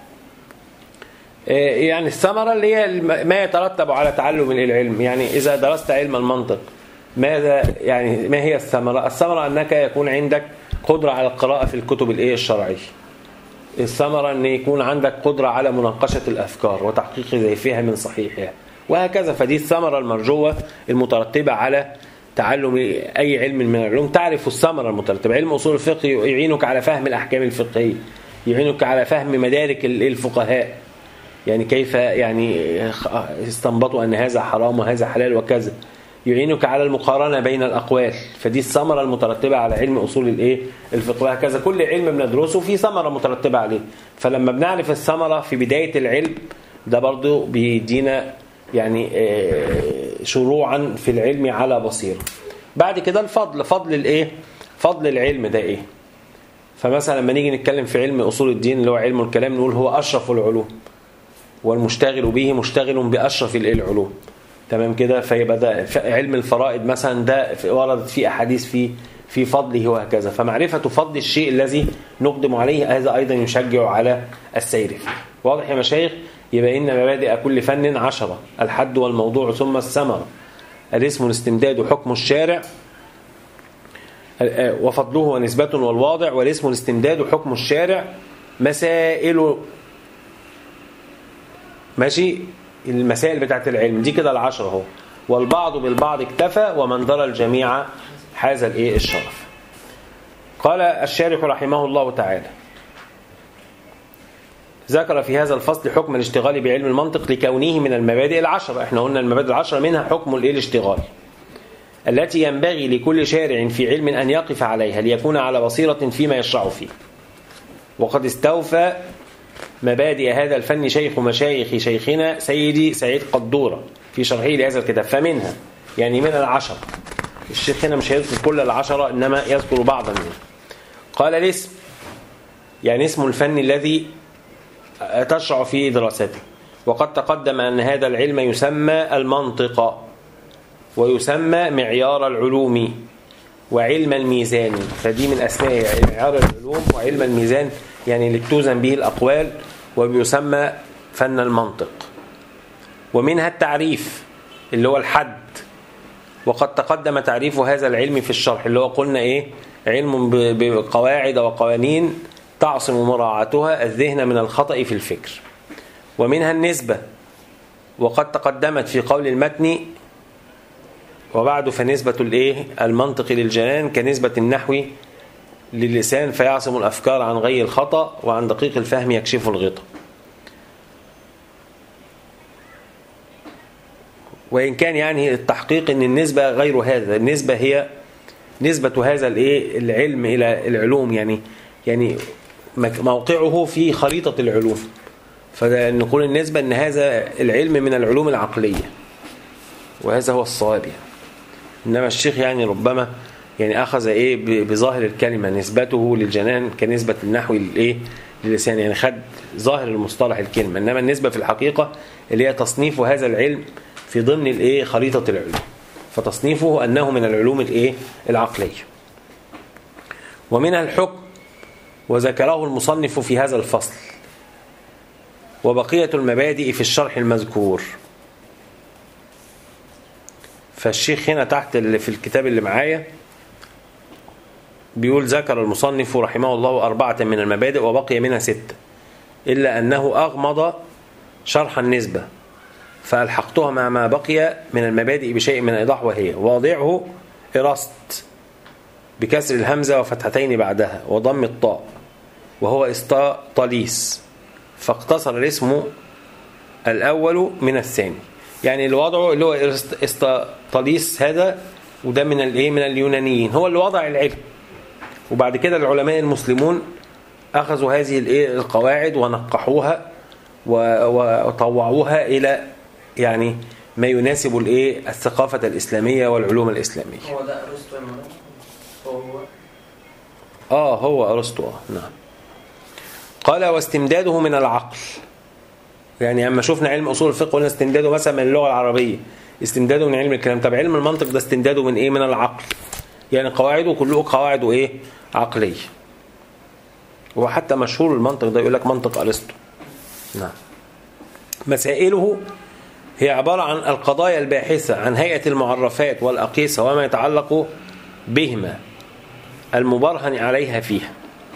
[SPEAKER 1] إيه يعني الثمره اللي هي الم- ما يترتب على تعلم العلم يعني اذا درست علم المنطق ماذا يعني ما هي الثمره الثمره انك يكون عندك قدره على القراءه في الكتب الايه الشرعيه الثمرة أن يكون عندك قدرة على مناقشة الأفكار وتحقيق زيفها من صحيحها وهكذا فدي الثمرة المرجوة المترتبة على تعلم أي علم من العلوم تعرف الثمرة المترتبة علم أصول الفقه يعينك على فهم الأحكام الفقهية يعينك على فهم مدارك الفقهاء يعني كيف يعني استنبطوا أن هذا حرام وهذا حلال وكذا يعينك على المقارنة بين الأقوال فدي الثمرة المترتبة على علم أصول الإيه الفقه وهكذا كل علم بندرسه في ثمرة مترتبة عليه فلما بنعرف الثمرة في بداية العلم ده برضو بيدينا يعني آه، شروعا في العلم على بصيرة بعد كده الفضل فضل الإيه فضل العلم ده إيه فمثلا لما نيجي نتكلم في علم أصول الدين اللي هو علم الكلام نقول هو أشرف العلوم والمشتغل به مشتغل بأشرف الإيه العلوم تمام كده فيبقى ده ف- علم الفرائض مثلا ده في- وردت فيه احاديث في في فضله وهكذا فمعرفة فضل الشيء الذي نقدم عليه هذا أيضا يشجع على السير فيه واضح يا مشايخ يبقى إن مبادئ كل فن عشرة الحد والموضوع ثم الثمرة الاسم الاستمداد حكم الشارع آه، وفضله ونسبة والواضع والاسم الاستمداد حكم الشارع مسائل ماشي المسائل بتاعت العلم دي كده العشرة اهو والبعض بالبعض اكتفى ومن درى الجميع حاز الايه الشرف قال الشارح رحمه الله تعالى ذكر في هذا الفصل حكم الاشتغال بعلم المنطق لكونه من المبادئ العشرة احنا قلنا المبادئ العشرة منها حكم الايه الاشتغال التي ينبغي لكل شارع في علم أن يقف عليها ليكون على بصيرة فيما يشرع فيه وقد استوفى مبادئ هذا الفن شيخ مشايخ شيخنا سيدي سعيد قدورة في شرحه لهذا الكتاب فمنها يعني من العشر الشيخ هنا مش هيذكر كل العشرة إنما يذكر بعضا منها قال الاسم يعني اسم الفن الذي تشرع في دراسته وقد تقدم أن هذا العلم يسمى المنطق ويسمى معيار العلوم وعلم الميزان فدي من أسماء معيار العلوم وعلم الميزان يعني اللي توزن به الأقوال وبيسمى فن المنطق ومنها التعريف اللي هو الحد وقد تقدم تعريف هذا العلم في الشرح اللي هو قلنا إيه علم ب- بقواعد وقوانين تعصم مراعاتها الذهن من الخطأ في الفكر ومنها النسبة وقد تقدمت في قول المتن وبعد فنسبة الايه المنطق للجنان كنسبة النحو للسان فيعصم الأفكار عن غي الخطأ وعن دقيق الفهم يكشف الغطاء وإن كان يعني التحقيق أن النسبة غير هذا النسبة هي نسبة هذا الايه العلم إلى العلوم يعني يعني مك- موقعه في خريطة العلوم فنقول النسبة أن هذا العلم من العلوم العقلية وهذا هو الصواب يعني إنما الشيخ يعني ربما يعني أخذ إيه ب- بظاهر الكلمة نسبته للجنان كنسبة النحو للإيه للسان يعني خد ظاهر المصطلح الكلمة إنما النسبة في الحقيقة اللي هي تصنيف هذا العلم في ضمن الإيه خريطة العلوم فتصنيفه أنه من العلوم الإيه العقلية ومنها الحكم وذكره المصنف في هذا الفصل وبقية المبادئ في الشرح المذكور فالشيخ هنا تحت اللي في الكتاب اللي معايا بيقول ذكر المصنف رحمه الله أربعة من المبادئ وبقي منها ستة إلا أنه أغمض شرح النسبة فألحقتها مع ما بقي من المبادئ بشيء من الإيضاح وهي واضعه إراست بكسر الهمزة وفتحتين بعدها وضم الطاء وهو إسطاليس فاقتصر الاسم الأول من الثاني يعني اللي وضعه اللي هو إسطاليس هذا وده من الايه من اليونانيين هو اللي وضع العلم وبعد كده العلماء المسلمون أخذوا هذه الايه القواعد ونقحوها و- وطوعوها إلى يعني ما يناسب الايه الثقافة الإسلامية والعلوم الإسلامية
[SPEAKER 2] هو ده ارسطو يا مولانا هو هو
[SPEAKER 1] اه هو ارسطو آه، نعم قال واستمداده من العقل يعني اما شفنا علم اصول الفقه قلنا استمداده مثلا من اللغه العربيه استمداده من علم الكلام طب علم المنطق ده استمداده من ايه من العقل يعني قواعده كله قواعده ايه عقليه وحتى مشهور المنطق ده يقول لك منطق ارسطو نعم مسائله هي عبارة عن القضايا الباحثة عن هيئة المعرفات والأقيسة وما يتعلق بهما المبرهن عليها فيها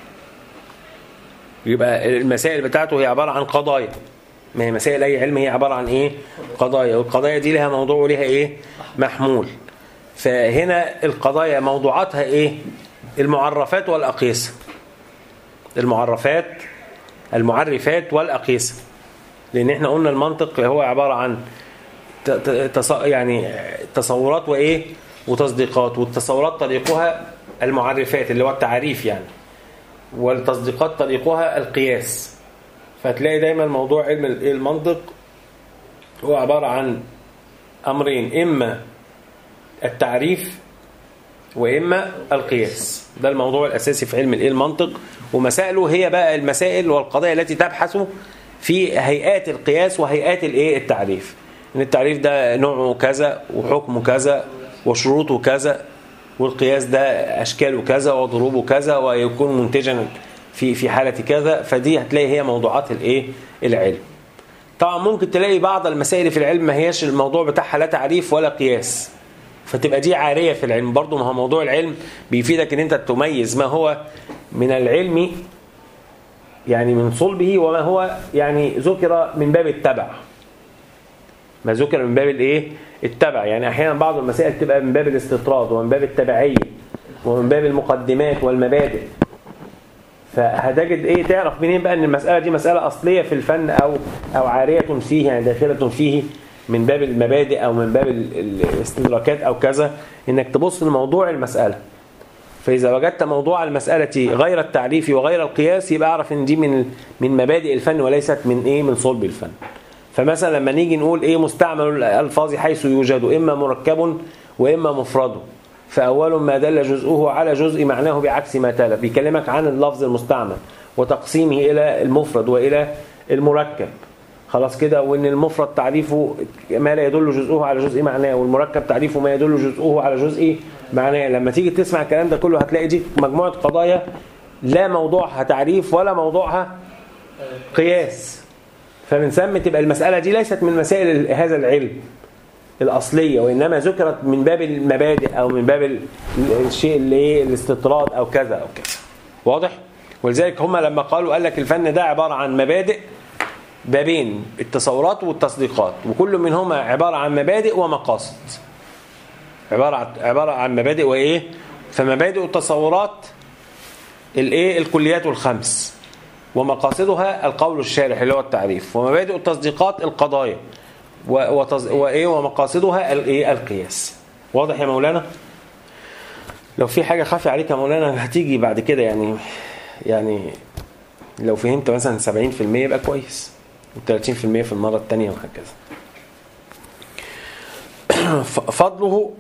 [SPEAKER 1] يبقى المسائل بتاعته هي عبارة عن قضايا ما هي مسائل أي علم هي عبارة عن إيه قضايا والقضايا دي لها موضوع ولها إيه محمول فهنا القضايا موضوعاتها إيه المعرفات والأقيسة المعرفات المعرفات والأقيسة لأن احنا قلنا المنطق هو عبارة عن تص... يعني تصورات وإيه وتصديقات والتصورات طريقها المعرفات اللي هو التعريف يعني والتصديقات طريقها القياس فتلاقي دايما موضوع علم المنطق هو عبارة عن أمرين إما التعريف وإما القياس ده الموضوع الأساسي في علم المنطق ومسائله هي بقى المسائل والقضايا التي تبحث في هيئات القياس وهيئات الايه التعريف ان التعريف ده نوعه كذا وحكمه كذا وشروطه كذا والقياس ده اشكاله كذا وضروبه كذا ويكون منتجا في في حاله كذا فدي هتلاقي هي موضوعات الايه العلم طبعا ممكن تلاقي بعض المسائل في العلم ما هياش الموضوع بتاعها لا تعريف ولا قياس فتبقى دي عاريه في العلم برضه ما هو موضوع العلم بيفيدك ان انت تميز ما هو من العلم يعني من صلبه وما هو يعني ذكر من باب التبع ما ذكر من باب الايه التبع يعني احيانا بعض المسائل تبقى من باب الاستطراد ومن باب التبعيه ومن باب المقدمات والمبادئ فهتجد ايه تعرف منين بقى ان المساله دي مساله اصليه في الفن او او عاريه فيه يعني داخله فيه من باب المبادئ او من باب الاستدراكات او كذا انك تبص لموضوع المساله فإذا وجدت موضوع المسألة غير التعريف وغير القياس يبقى أعرف إن دي من من مبادئ الفن وليست من إيه من صلب الفن. فمثلا لما نيجي نقول إيه مستعمل الألفاظ حيث يوجد إما مركب وإما مفرد فأول ما دل جزءه على جزء معناه بعكس ما تلا بيكلمك عن اللفظ المستعمل وتقسيمه إلى المفرد وإلى المركب خلاص كده وان المفرد تعريفه ما لا يدل جزءه على جزء معناه والمركب تعريفه ما يدل جزءه على جزء معناه لما تيجي تسمع الكلام ده كله هتلاقي دي مجموعه قضايا لا موضوعها تعريف ولا موضوعها قياس فمن ثم تبقى المساله دي ليست من مسائل هذا العلم الاصليه وانما ذكرت من باب المبادئ او من باب الشيء اللي ايه الاستطراد او كذا او كذا واضح ولذلك هم لما قالوا قال لك الفن ده عباره عن مبادئ بابين التصورات والتصديقات وكل منهما عبارة عن مبادئ ومقاصد عبارة عن عبارة عن مبادئ وإيه فمبادئ التصورات الإيه الكليات الخمس ومقاصدها القول الشارح اللي هو التعريف ومبادئ التصديقات القضايا وتص... وإيه ومقاصدها الإيه القياس واضح يا مولانا لو في حاجة خافي عليك يا مولانا هتيجي بعد كده يعني يعني لو فهمت مثلا 70% يبقى كويس و30% في المرة الثانية وهكذا فضله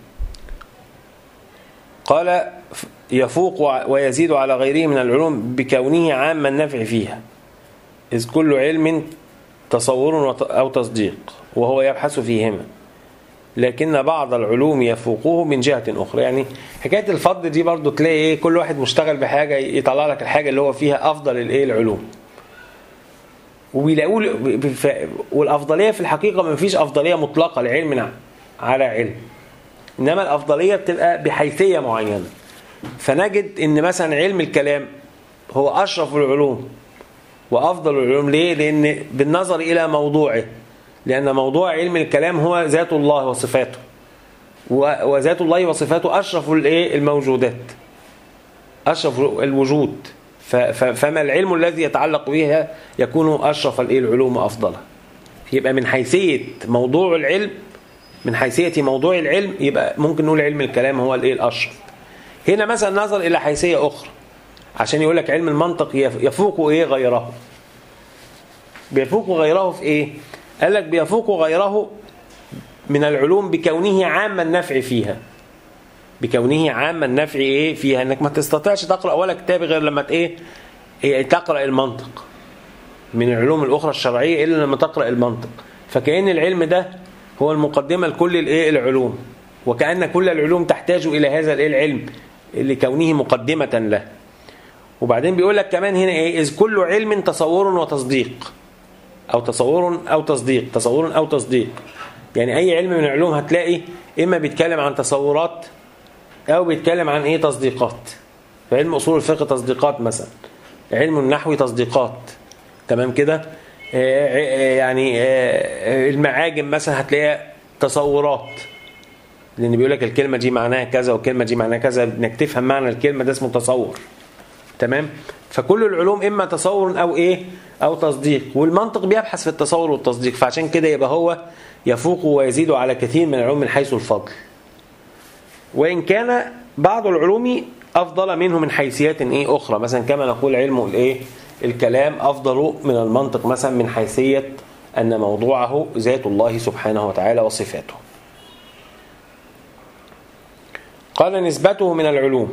[SPEAKER 1] قال يفوق ويزيد على غيره من العلوم بكونه عام النفع فيها إذ كل علم تصور أو تصديق وهو يبحث فيهما لكن بعض العلوم يفوقه من جهة أخرى يعني حكاية الفضل دي برضو تلاقي إيه كل واحد مشتغل بحاجة يطلع لك الحاجة اللي هو فيها أفضل الإيه العلوم وبيلاقوا والافضليه في الحقيقه ما فيش افضليه مطلقه لعلم على علم انما الافضليه بتبقى بحيثيه معينه فنجد ان مثلا علم الكلام هو اشرف العلوم وافضل العلوم ليه لان بالنظر الى موضوعه لان موضوع علم الكلام هو ذات الله وصفاته وذات الله وصفاته اشرف الايه الموجودات اشرف الوجود فما العلم الذي يتعلق بها يكون أشرف العلوم أفضلها يبقى من حيثية موضوع العلم من حيثية موضوع العلم يبقى ممكن نقول علم الكلام هو الايه الأشرف هنا مثلا نظر إلى حيثية أخرى عشان يقول لك علم المنطق يفوق إيه غيره بيفوق غيره في إيه قال لك بيفوق غيره من العلوم بكونه عام النفع فيها بكونه عام النفع ايه فيها انك ما تستطيعش تقرا ولا كتاب غير لما ايه, إيه تقرا المنطق من العلوم الاخرى الشرعيه الا لما تقرا المنطق فكأن العلم ده هو المقدمة لكل الايه العلوم وكأن كل العلوم تحتاج إلى هذا الايه العلم لكونه مقدمة له وبعدين بيقول لك كمان هنا ايه إذ كل علم تصور وتصديق أو تصور أو تصديق تصور أو تصديق يعني أي علم من العلوم هتلاقي إما بيتكلم عن تصورات أو بيتكلم عن إيه تصديقات في علم أصول الفقه تصديقات مثلا علم النحو تصديقات تمام كده يعني المعاجم مثلا هتلاقيها تصورات لان بيقول لك الكلمه دي معناها كذا والكلمه دي معناها كذا انك تفهم معنى الكلمه ده اسمه تصور تمام فكل العلوم اما تصور او ايه او تصديق والمنطق بيبحث في التصور والتصديق فعشان كده يبقى هو يفوق ويزيد على كثير من العلوم من حيث الفضل وان كان بعض العلوم افضل منه من حيثيات ايه اخرى مثلا كما نقول علم الايه الكلام افضل من المنطق مثلا من حيثيه ان موضوعه ذات الله سبحانه وتعالى وصفاته قال نسبته من العلوم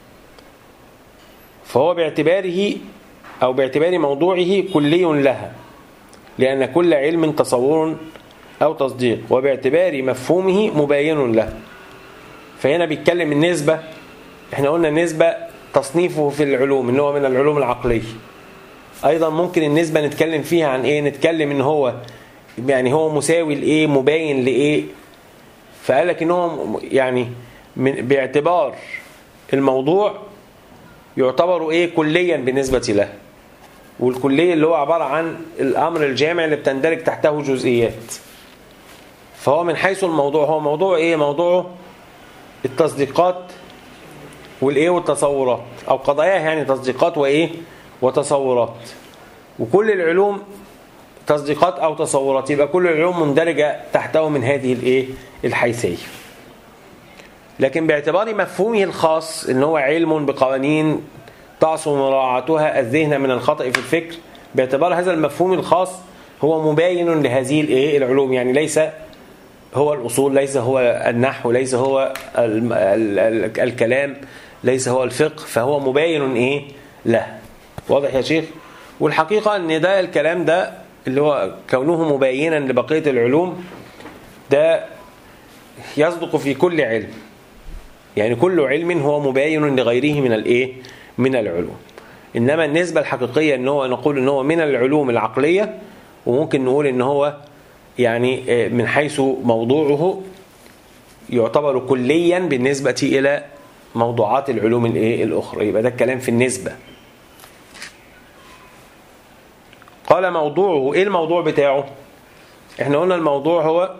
[SPEAKER 1] فهو باعتباره أو باعتبار موضوعه كلي لها لأن كل علم تصور أو تصديق وباعتبار مفهومه مباين له فهنا بيتكلم النسبة احنا قلنا النسبة تصنيفه في العلوم ان هو من العلوم العقلية ايضا ممكن النسبة نتكلم فيها عن ايه نتكلم ان هو يعني هو مساوي لايه مباين لايه فقال لك ان هو يعني من باعتبار الموضوع يعتبر ايه كليا بالنسبة له والكلية اللي هو عبارة عن الأمر الجامع اللي بتندرج تحته جزئيات فهو من حيث الموضوع هو موضوع ايه موضوعه التصديقات والايه والتصورات او قضاياها يعني تصديقات وايه وتصورات وكل العلوم تصديقات او تصورات يبقى كل العلوم مندرجه تحته من هذه الايه الحيثيه لكن باعتبار مفهومه الخاص ان هو علم بقوانين تعصم مراعاتها الذهن من الخطأ في الفكر باعتبار هذا المفهوم الخاص هو مباين لهذه الايه العلوم يعني ليس هو الأصول ليس هو النحو ليس هو ال ال ال الكلام ليس هو الفقه فهو مباين ايه له واضح يا شيخ والحقيقة ان ده الكلام ده اللي هو كونه مباينا لبقية العلوم ده يصدق في كل علم يعني كل علم هو مباين لغيره من الايه من العلوم انما النسبة الحقيقية ان هو نقول ان هو من العلوم العقلية وممكن نقول ان هو يعني من حيث موضوعه يعتبر كليا بالنسبة إلى موضوعات العلوم الايه الأخرى يبقى ده الكلام في النسبة قال موضوعه ايه الموضوع بتاعه احنا قلنا الموضوع هو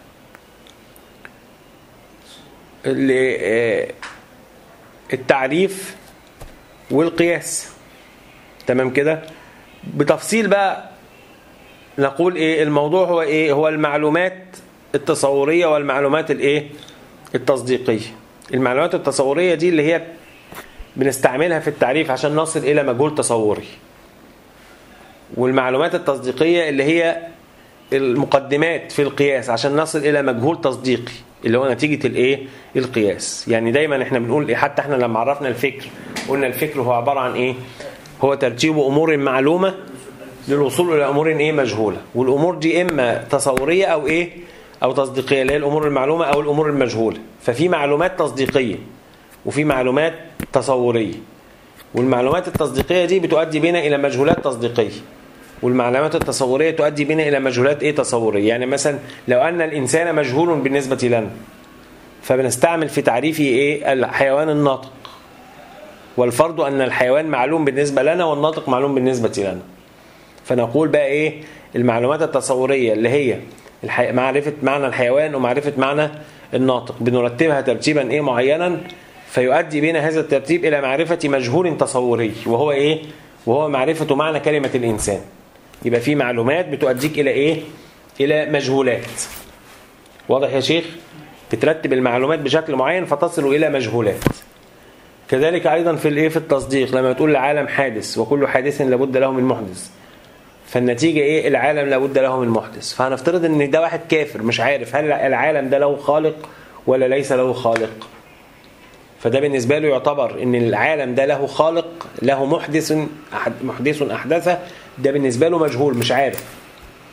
[SPEAKER 1] التعريف والقياس تمام كده بتفصيل بقى نقول ايه الموضوع هو ايه هو المعلومات التصورية والمعلومات الايه التصديقية المعلومات التصورية دي اللي هي بنستعملها في التعريف عشان نصل الى مجهول تصوري والمعلومات التصديقية اللي هي المقدمات في القياس عشان نصل الى مجهول تصديقي اللي هو نتيجة الايه القياس يعني دايما احنا بنقول إيه حتى احنا لما عرفنا الفكر قلنا الفكر هو عبارة عن ايه هو ترتيب امور معلومة للوصول الى امور ايه مجهوله والامور دي اما تصوريه او ايه او تصديقيه اللي هي الامور المعلومه او الامور المجهوله ففي معلومات تصديقيه وفي معلومات تصوريه والمعلومات التصديقيه دي بتؤدي بنا الى مجهولات تصديقيه والمعلومات التصوريه تؤدي بنا الى مجهولات ايه تصوريه يعني مثلا لو ان الانسان مجهول بالنسبه لنا فبنستعمل في تعريفه ايه الحيوان الناطق والفرض ان الحيوان معلوم بالنسبه لنا والناطق معلوم بالنسبه لنا فنقول بقى ايه المعلومات التصوريه اللي هي الحي... معرفه معنى الحيوان ومعرفه معنى الناطق بنرتبها ترتيبا ايه معينا فيؤدي بنا هذا الترتيب الى معرفه مجهول تصوري وهو ايه وهو معرفه معنى كلمه الانسان يبقى في معلومات بتؤديك الى ايه الى مجهولات واضح يا شيخ بترتب المعلومات بشكل معين فتصل الى مجهولات كذلك ايضا في الايه في التصديق لما تقول العالم حادث وكل حادث لابد له من محدث فالنتيجة ايه العالم لابد له من محدث فهنفترض ان ده واحد كافر مش عارف هل العالم ده له خالق ولا ليس له خالق فده بالنسبة له يعتبر ان العالم ده له خالق له محدث محدث احدثه ده بالنسبة له مجهول مش عارف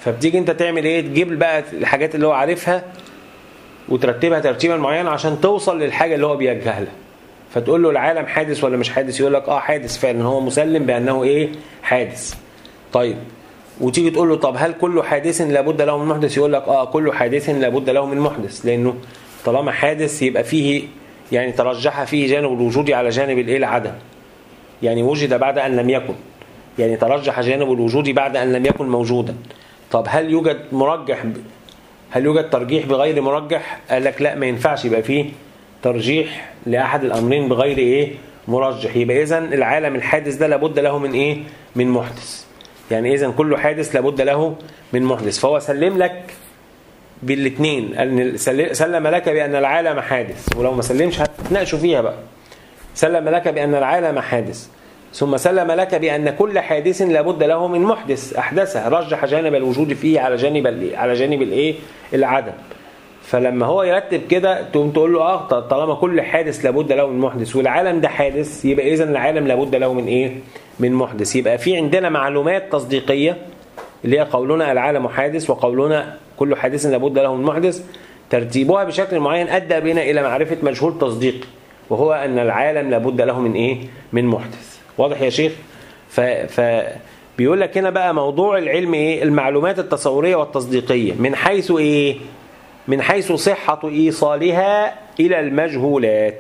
[SPEAKER 1] فبتيجي انت تعمل ايه تجيب بقى الحاجات اللي هو عارفها وترتبها ترتيبا معينا عشان توصل للحاجه اللي هو بيجهلها فتقول له العالم حادث ولا مش حادث يقول لك اه حادث فعلا هو مسلم بانه ايه حادث طيب وتيجي تقول له طب هل كل حادث لابد له من محدث يقول لك اه كل حادث لابد له من محدث لانه طالما حادث يبقى فيه يعني ترجح فيه جانب الوجود على جانب الايه العدم يعني وجد بعد ان لم يكن يعني ترجح جانب الوجود بعد ان لم يكن موجودا طب هل يوجد مرجح ب... هل يوجد ترجيح بغير مرجح قال لك لا ما ينفعش يبقى فيه ترجيح لاحد الامرين بغير ايه مرجح يبقى اذا العالم الحادث ده لابد له من ايه من محدث يعني اذا كل حادث لابد له من محدث فهو سلم لك بالاثنين ان سلم لك بان العالم حادث ولو ما سلمش هتناقشوا فيها بقى سلم لك بان العالم حادث ثم سلم لك بان كل حادث لابد له من محدث احدثه رجح جانب الوجود فيه على جانب على جانب الايه العدم فلما هو يرتب كده تقوم تقول له اه طالما كل حادث لابد له من محدث والعالم ده حادث يبقى اذا العالم لابد له من ايه من محدث يبقى في عندنا معلومات تصديقيه اللي هي قولنا العالم حادث وقولنا كل حادث لابد له من محدث ترتيبها بشكل معين ادى بنا الى معرفه مجهول تصديقي وهو ان العالم لابد له من ايه من محدث واضح يا شيخ ف, ف بيقول لك هنا بقى موضوع العلم ايه المعلومات التصوريه والتصديقيه من حيث ايه من حيث صحه ايصالها الى المجهولات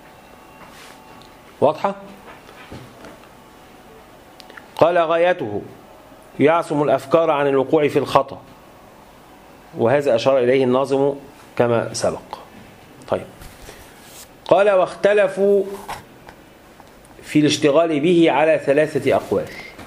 [SPEAKER 1] واضحه قال غايته يعصم الافكار عن الوقوع في الخطأ وهذا أشار إليه الناظم كما سبق طيب قال واختلفوا في الاشتغال به على ثلاثة أقوال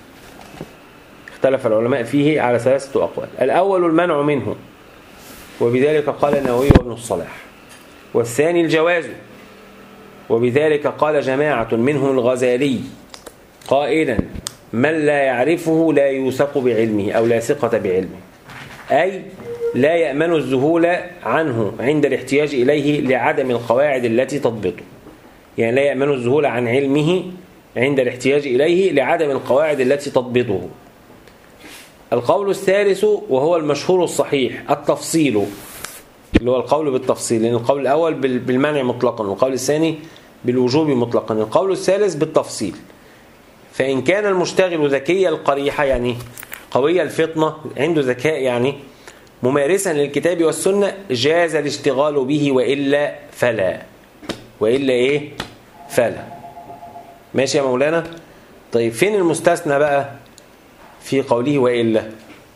[SPEAKER 1] اختلف العلماء فيه على ثلاثة أقوال الأول المنع منه وبذلك قال النووي وابن الصلاح والثاني الجواز وبذلك قال جماعة منهم الغزالي قائلا من لا يعرفه لا يوثق بعلمه أو لا ثقة بعلمه أي لا يأمن الذهول عنه عند الاحتياج إليه لعدم القواعد التي تضبطه يعني لا يأمن الذهول عن علمه عند الاحتياج إليه لعدم القواعد التي تضبطه القول الثالث وهو المشهور الصحيح التفصيل اللي هو القول بالتفصيل لأن القول الأول بالمنع مطلقا والقول الثاني بالوجوب مطلقا القول الثالث بالتفصيل فإن كان المشتغل ذكي القريحة يعني قوي الفطنة عنده ذكاء يعني ممارسا للكتاب والسنة جاز الاشتغال به وإلا فلا وإلا إيه فلا ماشي يا مولانا طيب فين المستثنى بقى في قوله وإلا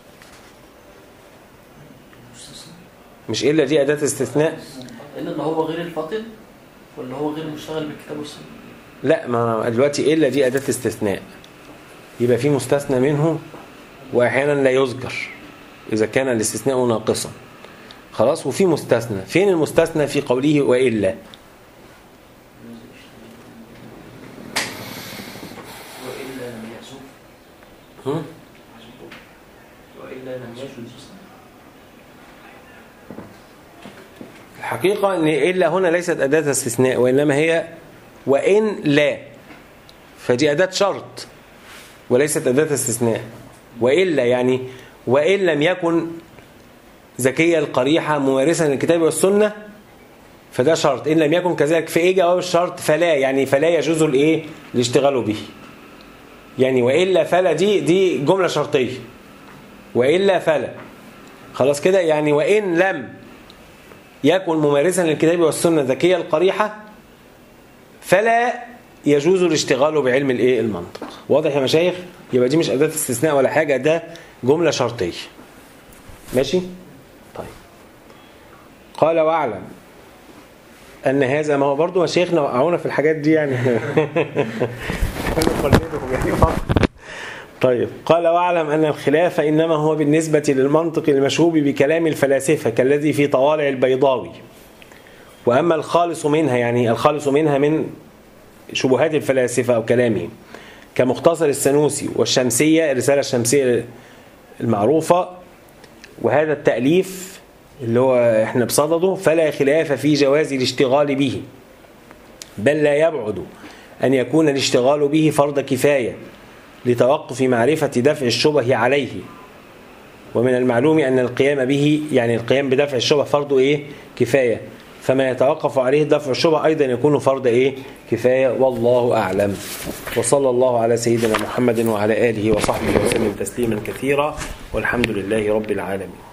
[SPEAKER 1] مش إلا دي أداة استثناء
[SPEAKER 2] إلا اللي هو غير الفاطن ولا هو غير مشتغل بالكتاب والسنة
[SPEAKER 1] لا ما دلوقتي إلا دي أداة استثناء يبقى في مستثنى منه وأحيانا لا يذكر إذا كان الاستثناء ناقصا خلاص وفي مستثنى فين المستثنى في قوله وإلا
[SPEAKER 2] وإلا لم يحسب
[SPEAKER 1] هم؟
[SPEAKER 2] وإلا لم يجوز
[SPEAKER 1] الحقيقة أن إلا هنا ليست أداة استثناء وإنما هي وإن لا فدي أداة شرط وليست أداة استثناء وإلا يعني وإن لم يكن ذكية القريحة ممارسا للكتاب والسنة فده شرط إن لم يكن كذلك في إيه جواب الشرط فلا يعني فلا يجوز الإيه الاشتغال به يعني وإلا فلا دي دي جملة شرطية وإلا فلا خلاص كده يعني وإن لم يكن ممارسا للكتاب والسنة ذكية القريحة فلا يجوز الاشتغال بعلم الايه المنطق واضح يا مشايخ يبقى دي مش اداه استثناء ولا حاجه ده جمله شرطيه ماشي طيب قال واعلم ان هذا ما هو برضو مشايخنا وقعونا في الحاجات دي يعني نقلدهم يعني فقط طيب قال واعلم أن الخلاف إنما هو بالنسبة للمنطق المشهوب بكلام الفلاسفة كالذي في طوالع البيضاوي وأما الخالص منها يعني الخالص منها من شبهات الفلاسفة أو كلامهم كمختصر السنوسي والشمسية الرسالة الشمسية المعروفة وهذا التأليف اللي هو احنا بصدده فلا خلاف في جواز الاشتغال به بل لا يبعد أن يكون الاشتغال به فرض كفاية لتوقف معرفة دفع الشبه عليه ومن المعلوم أن القيام به يعني القيام بدفع الشبهة فرض إيه كفاية فما يتوقف عليه دفع الشبهة أيضا يكون فرض إيه كفاية والله أعلم وصلى الله على سيدنا محمد وعلى آله وصحبه وسلم تسليما كثيرا والحمد لله رب العالمين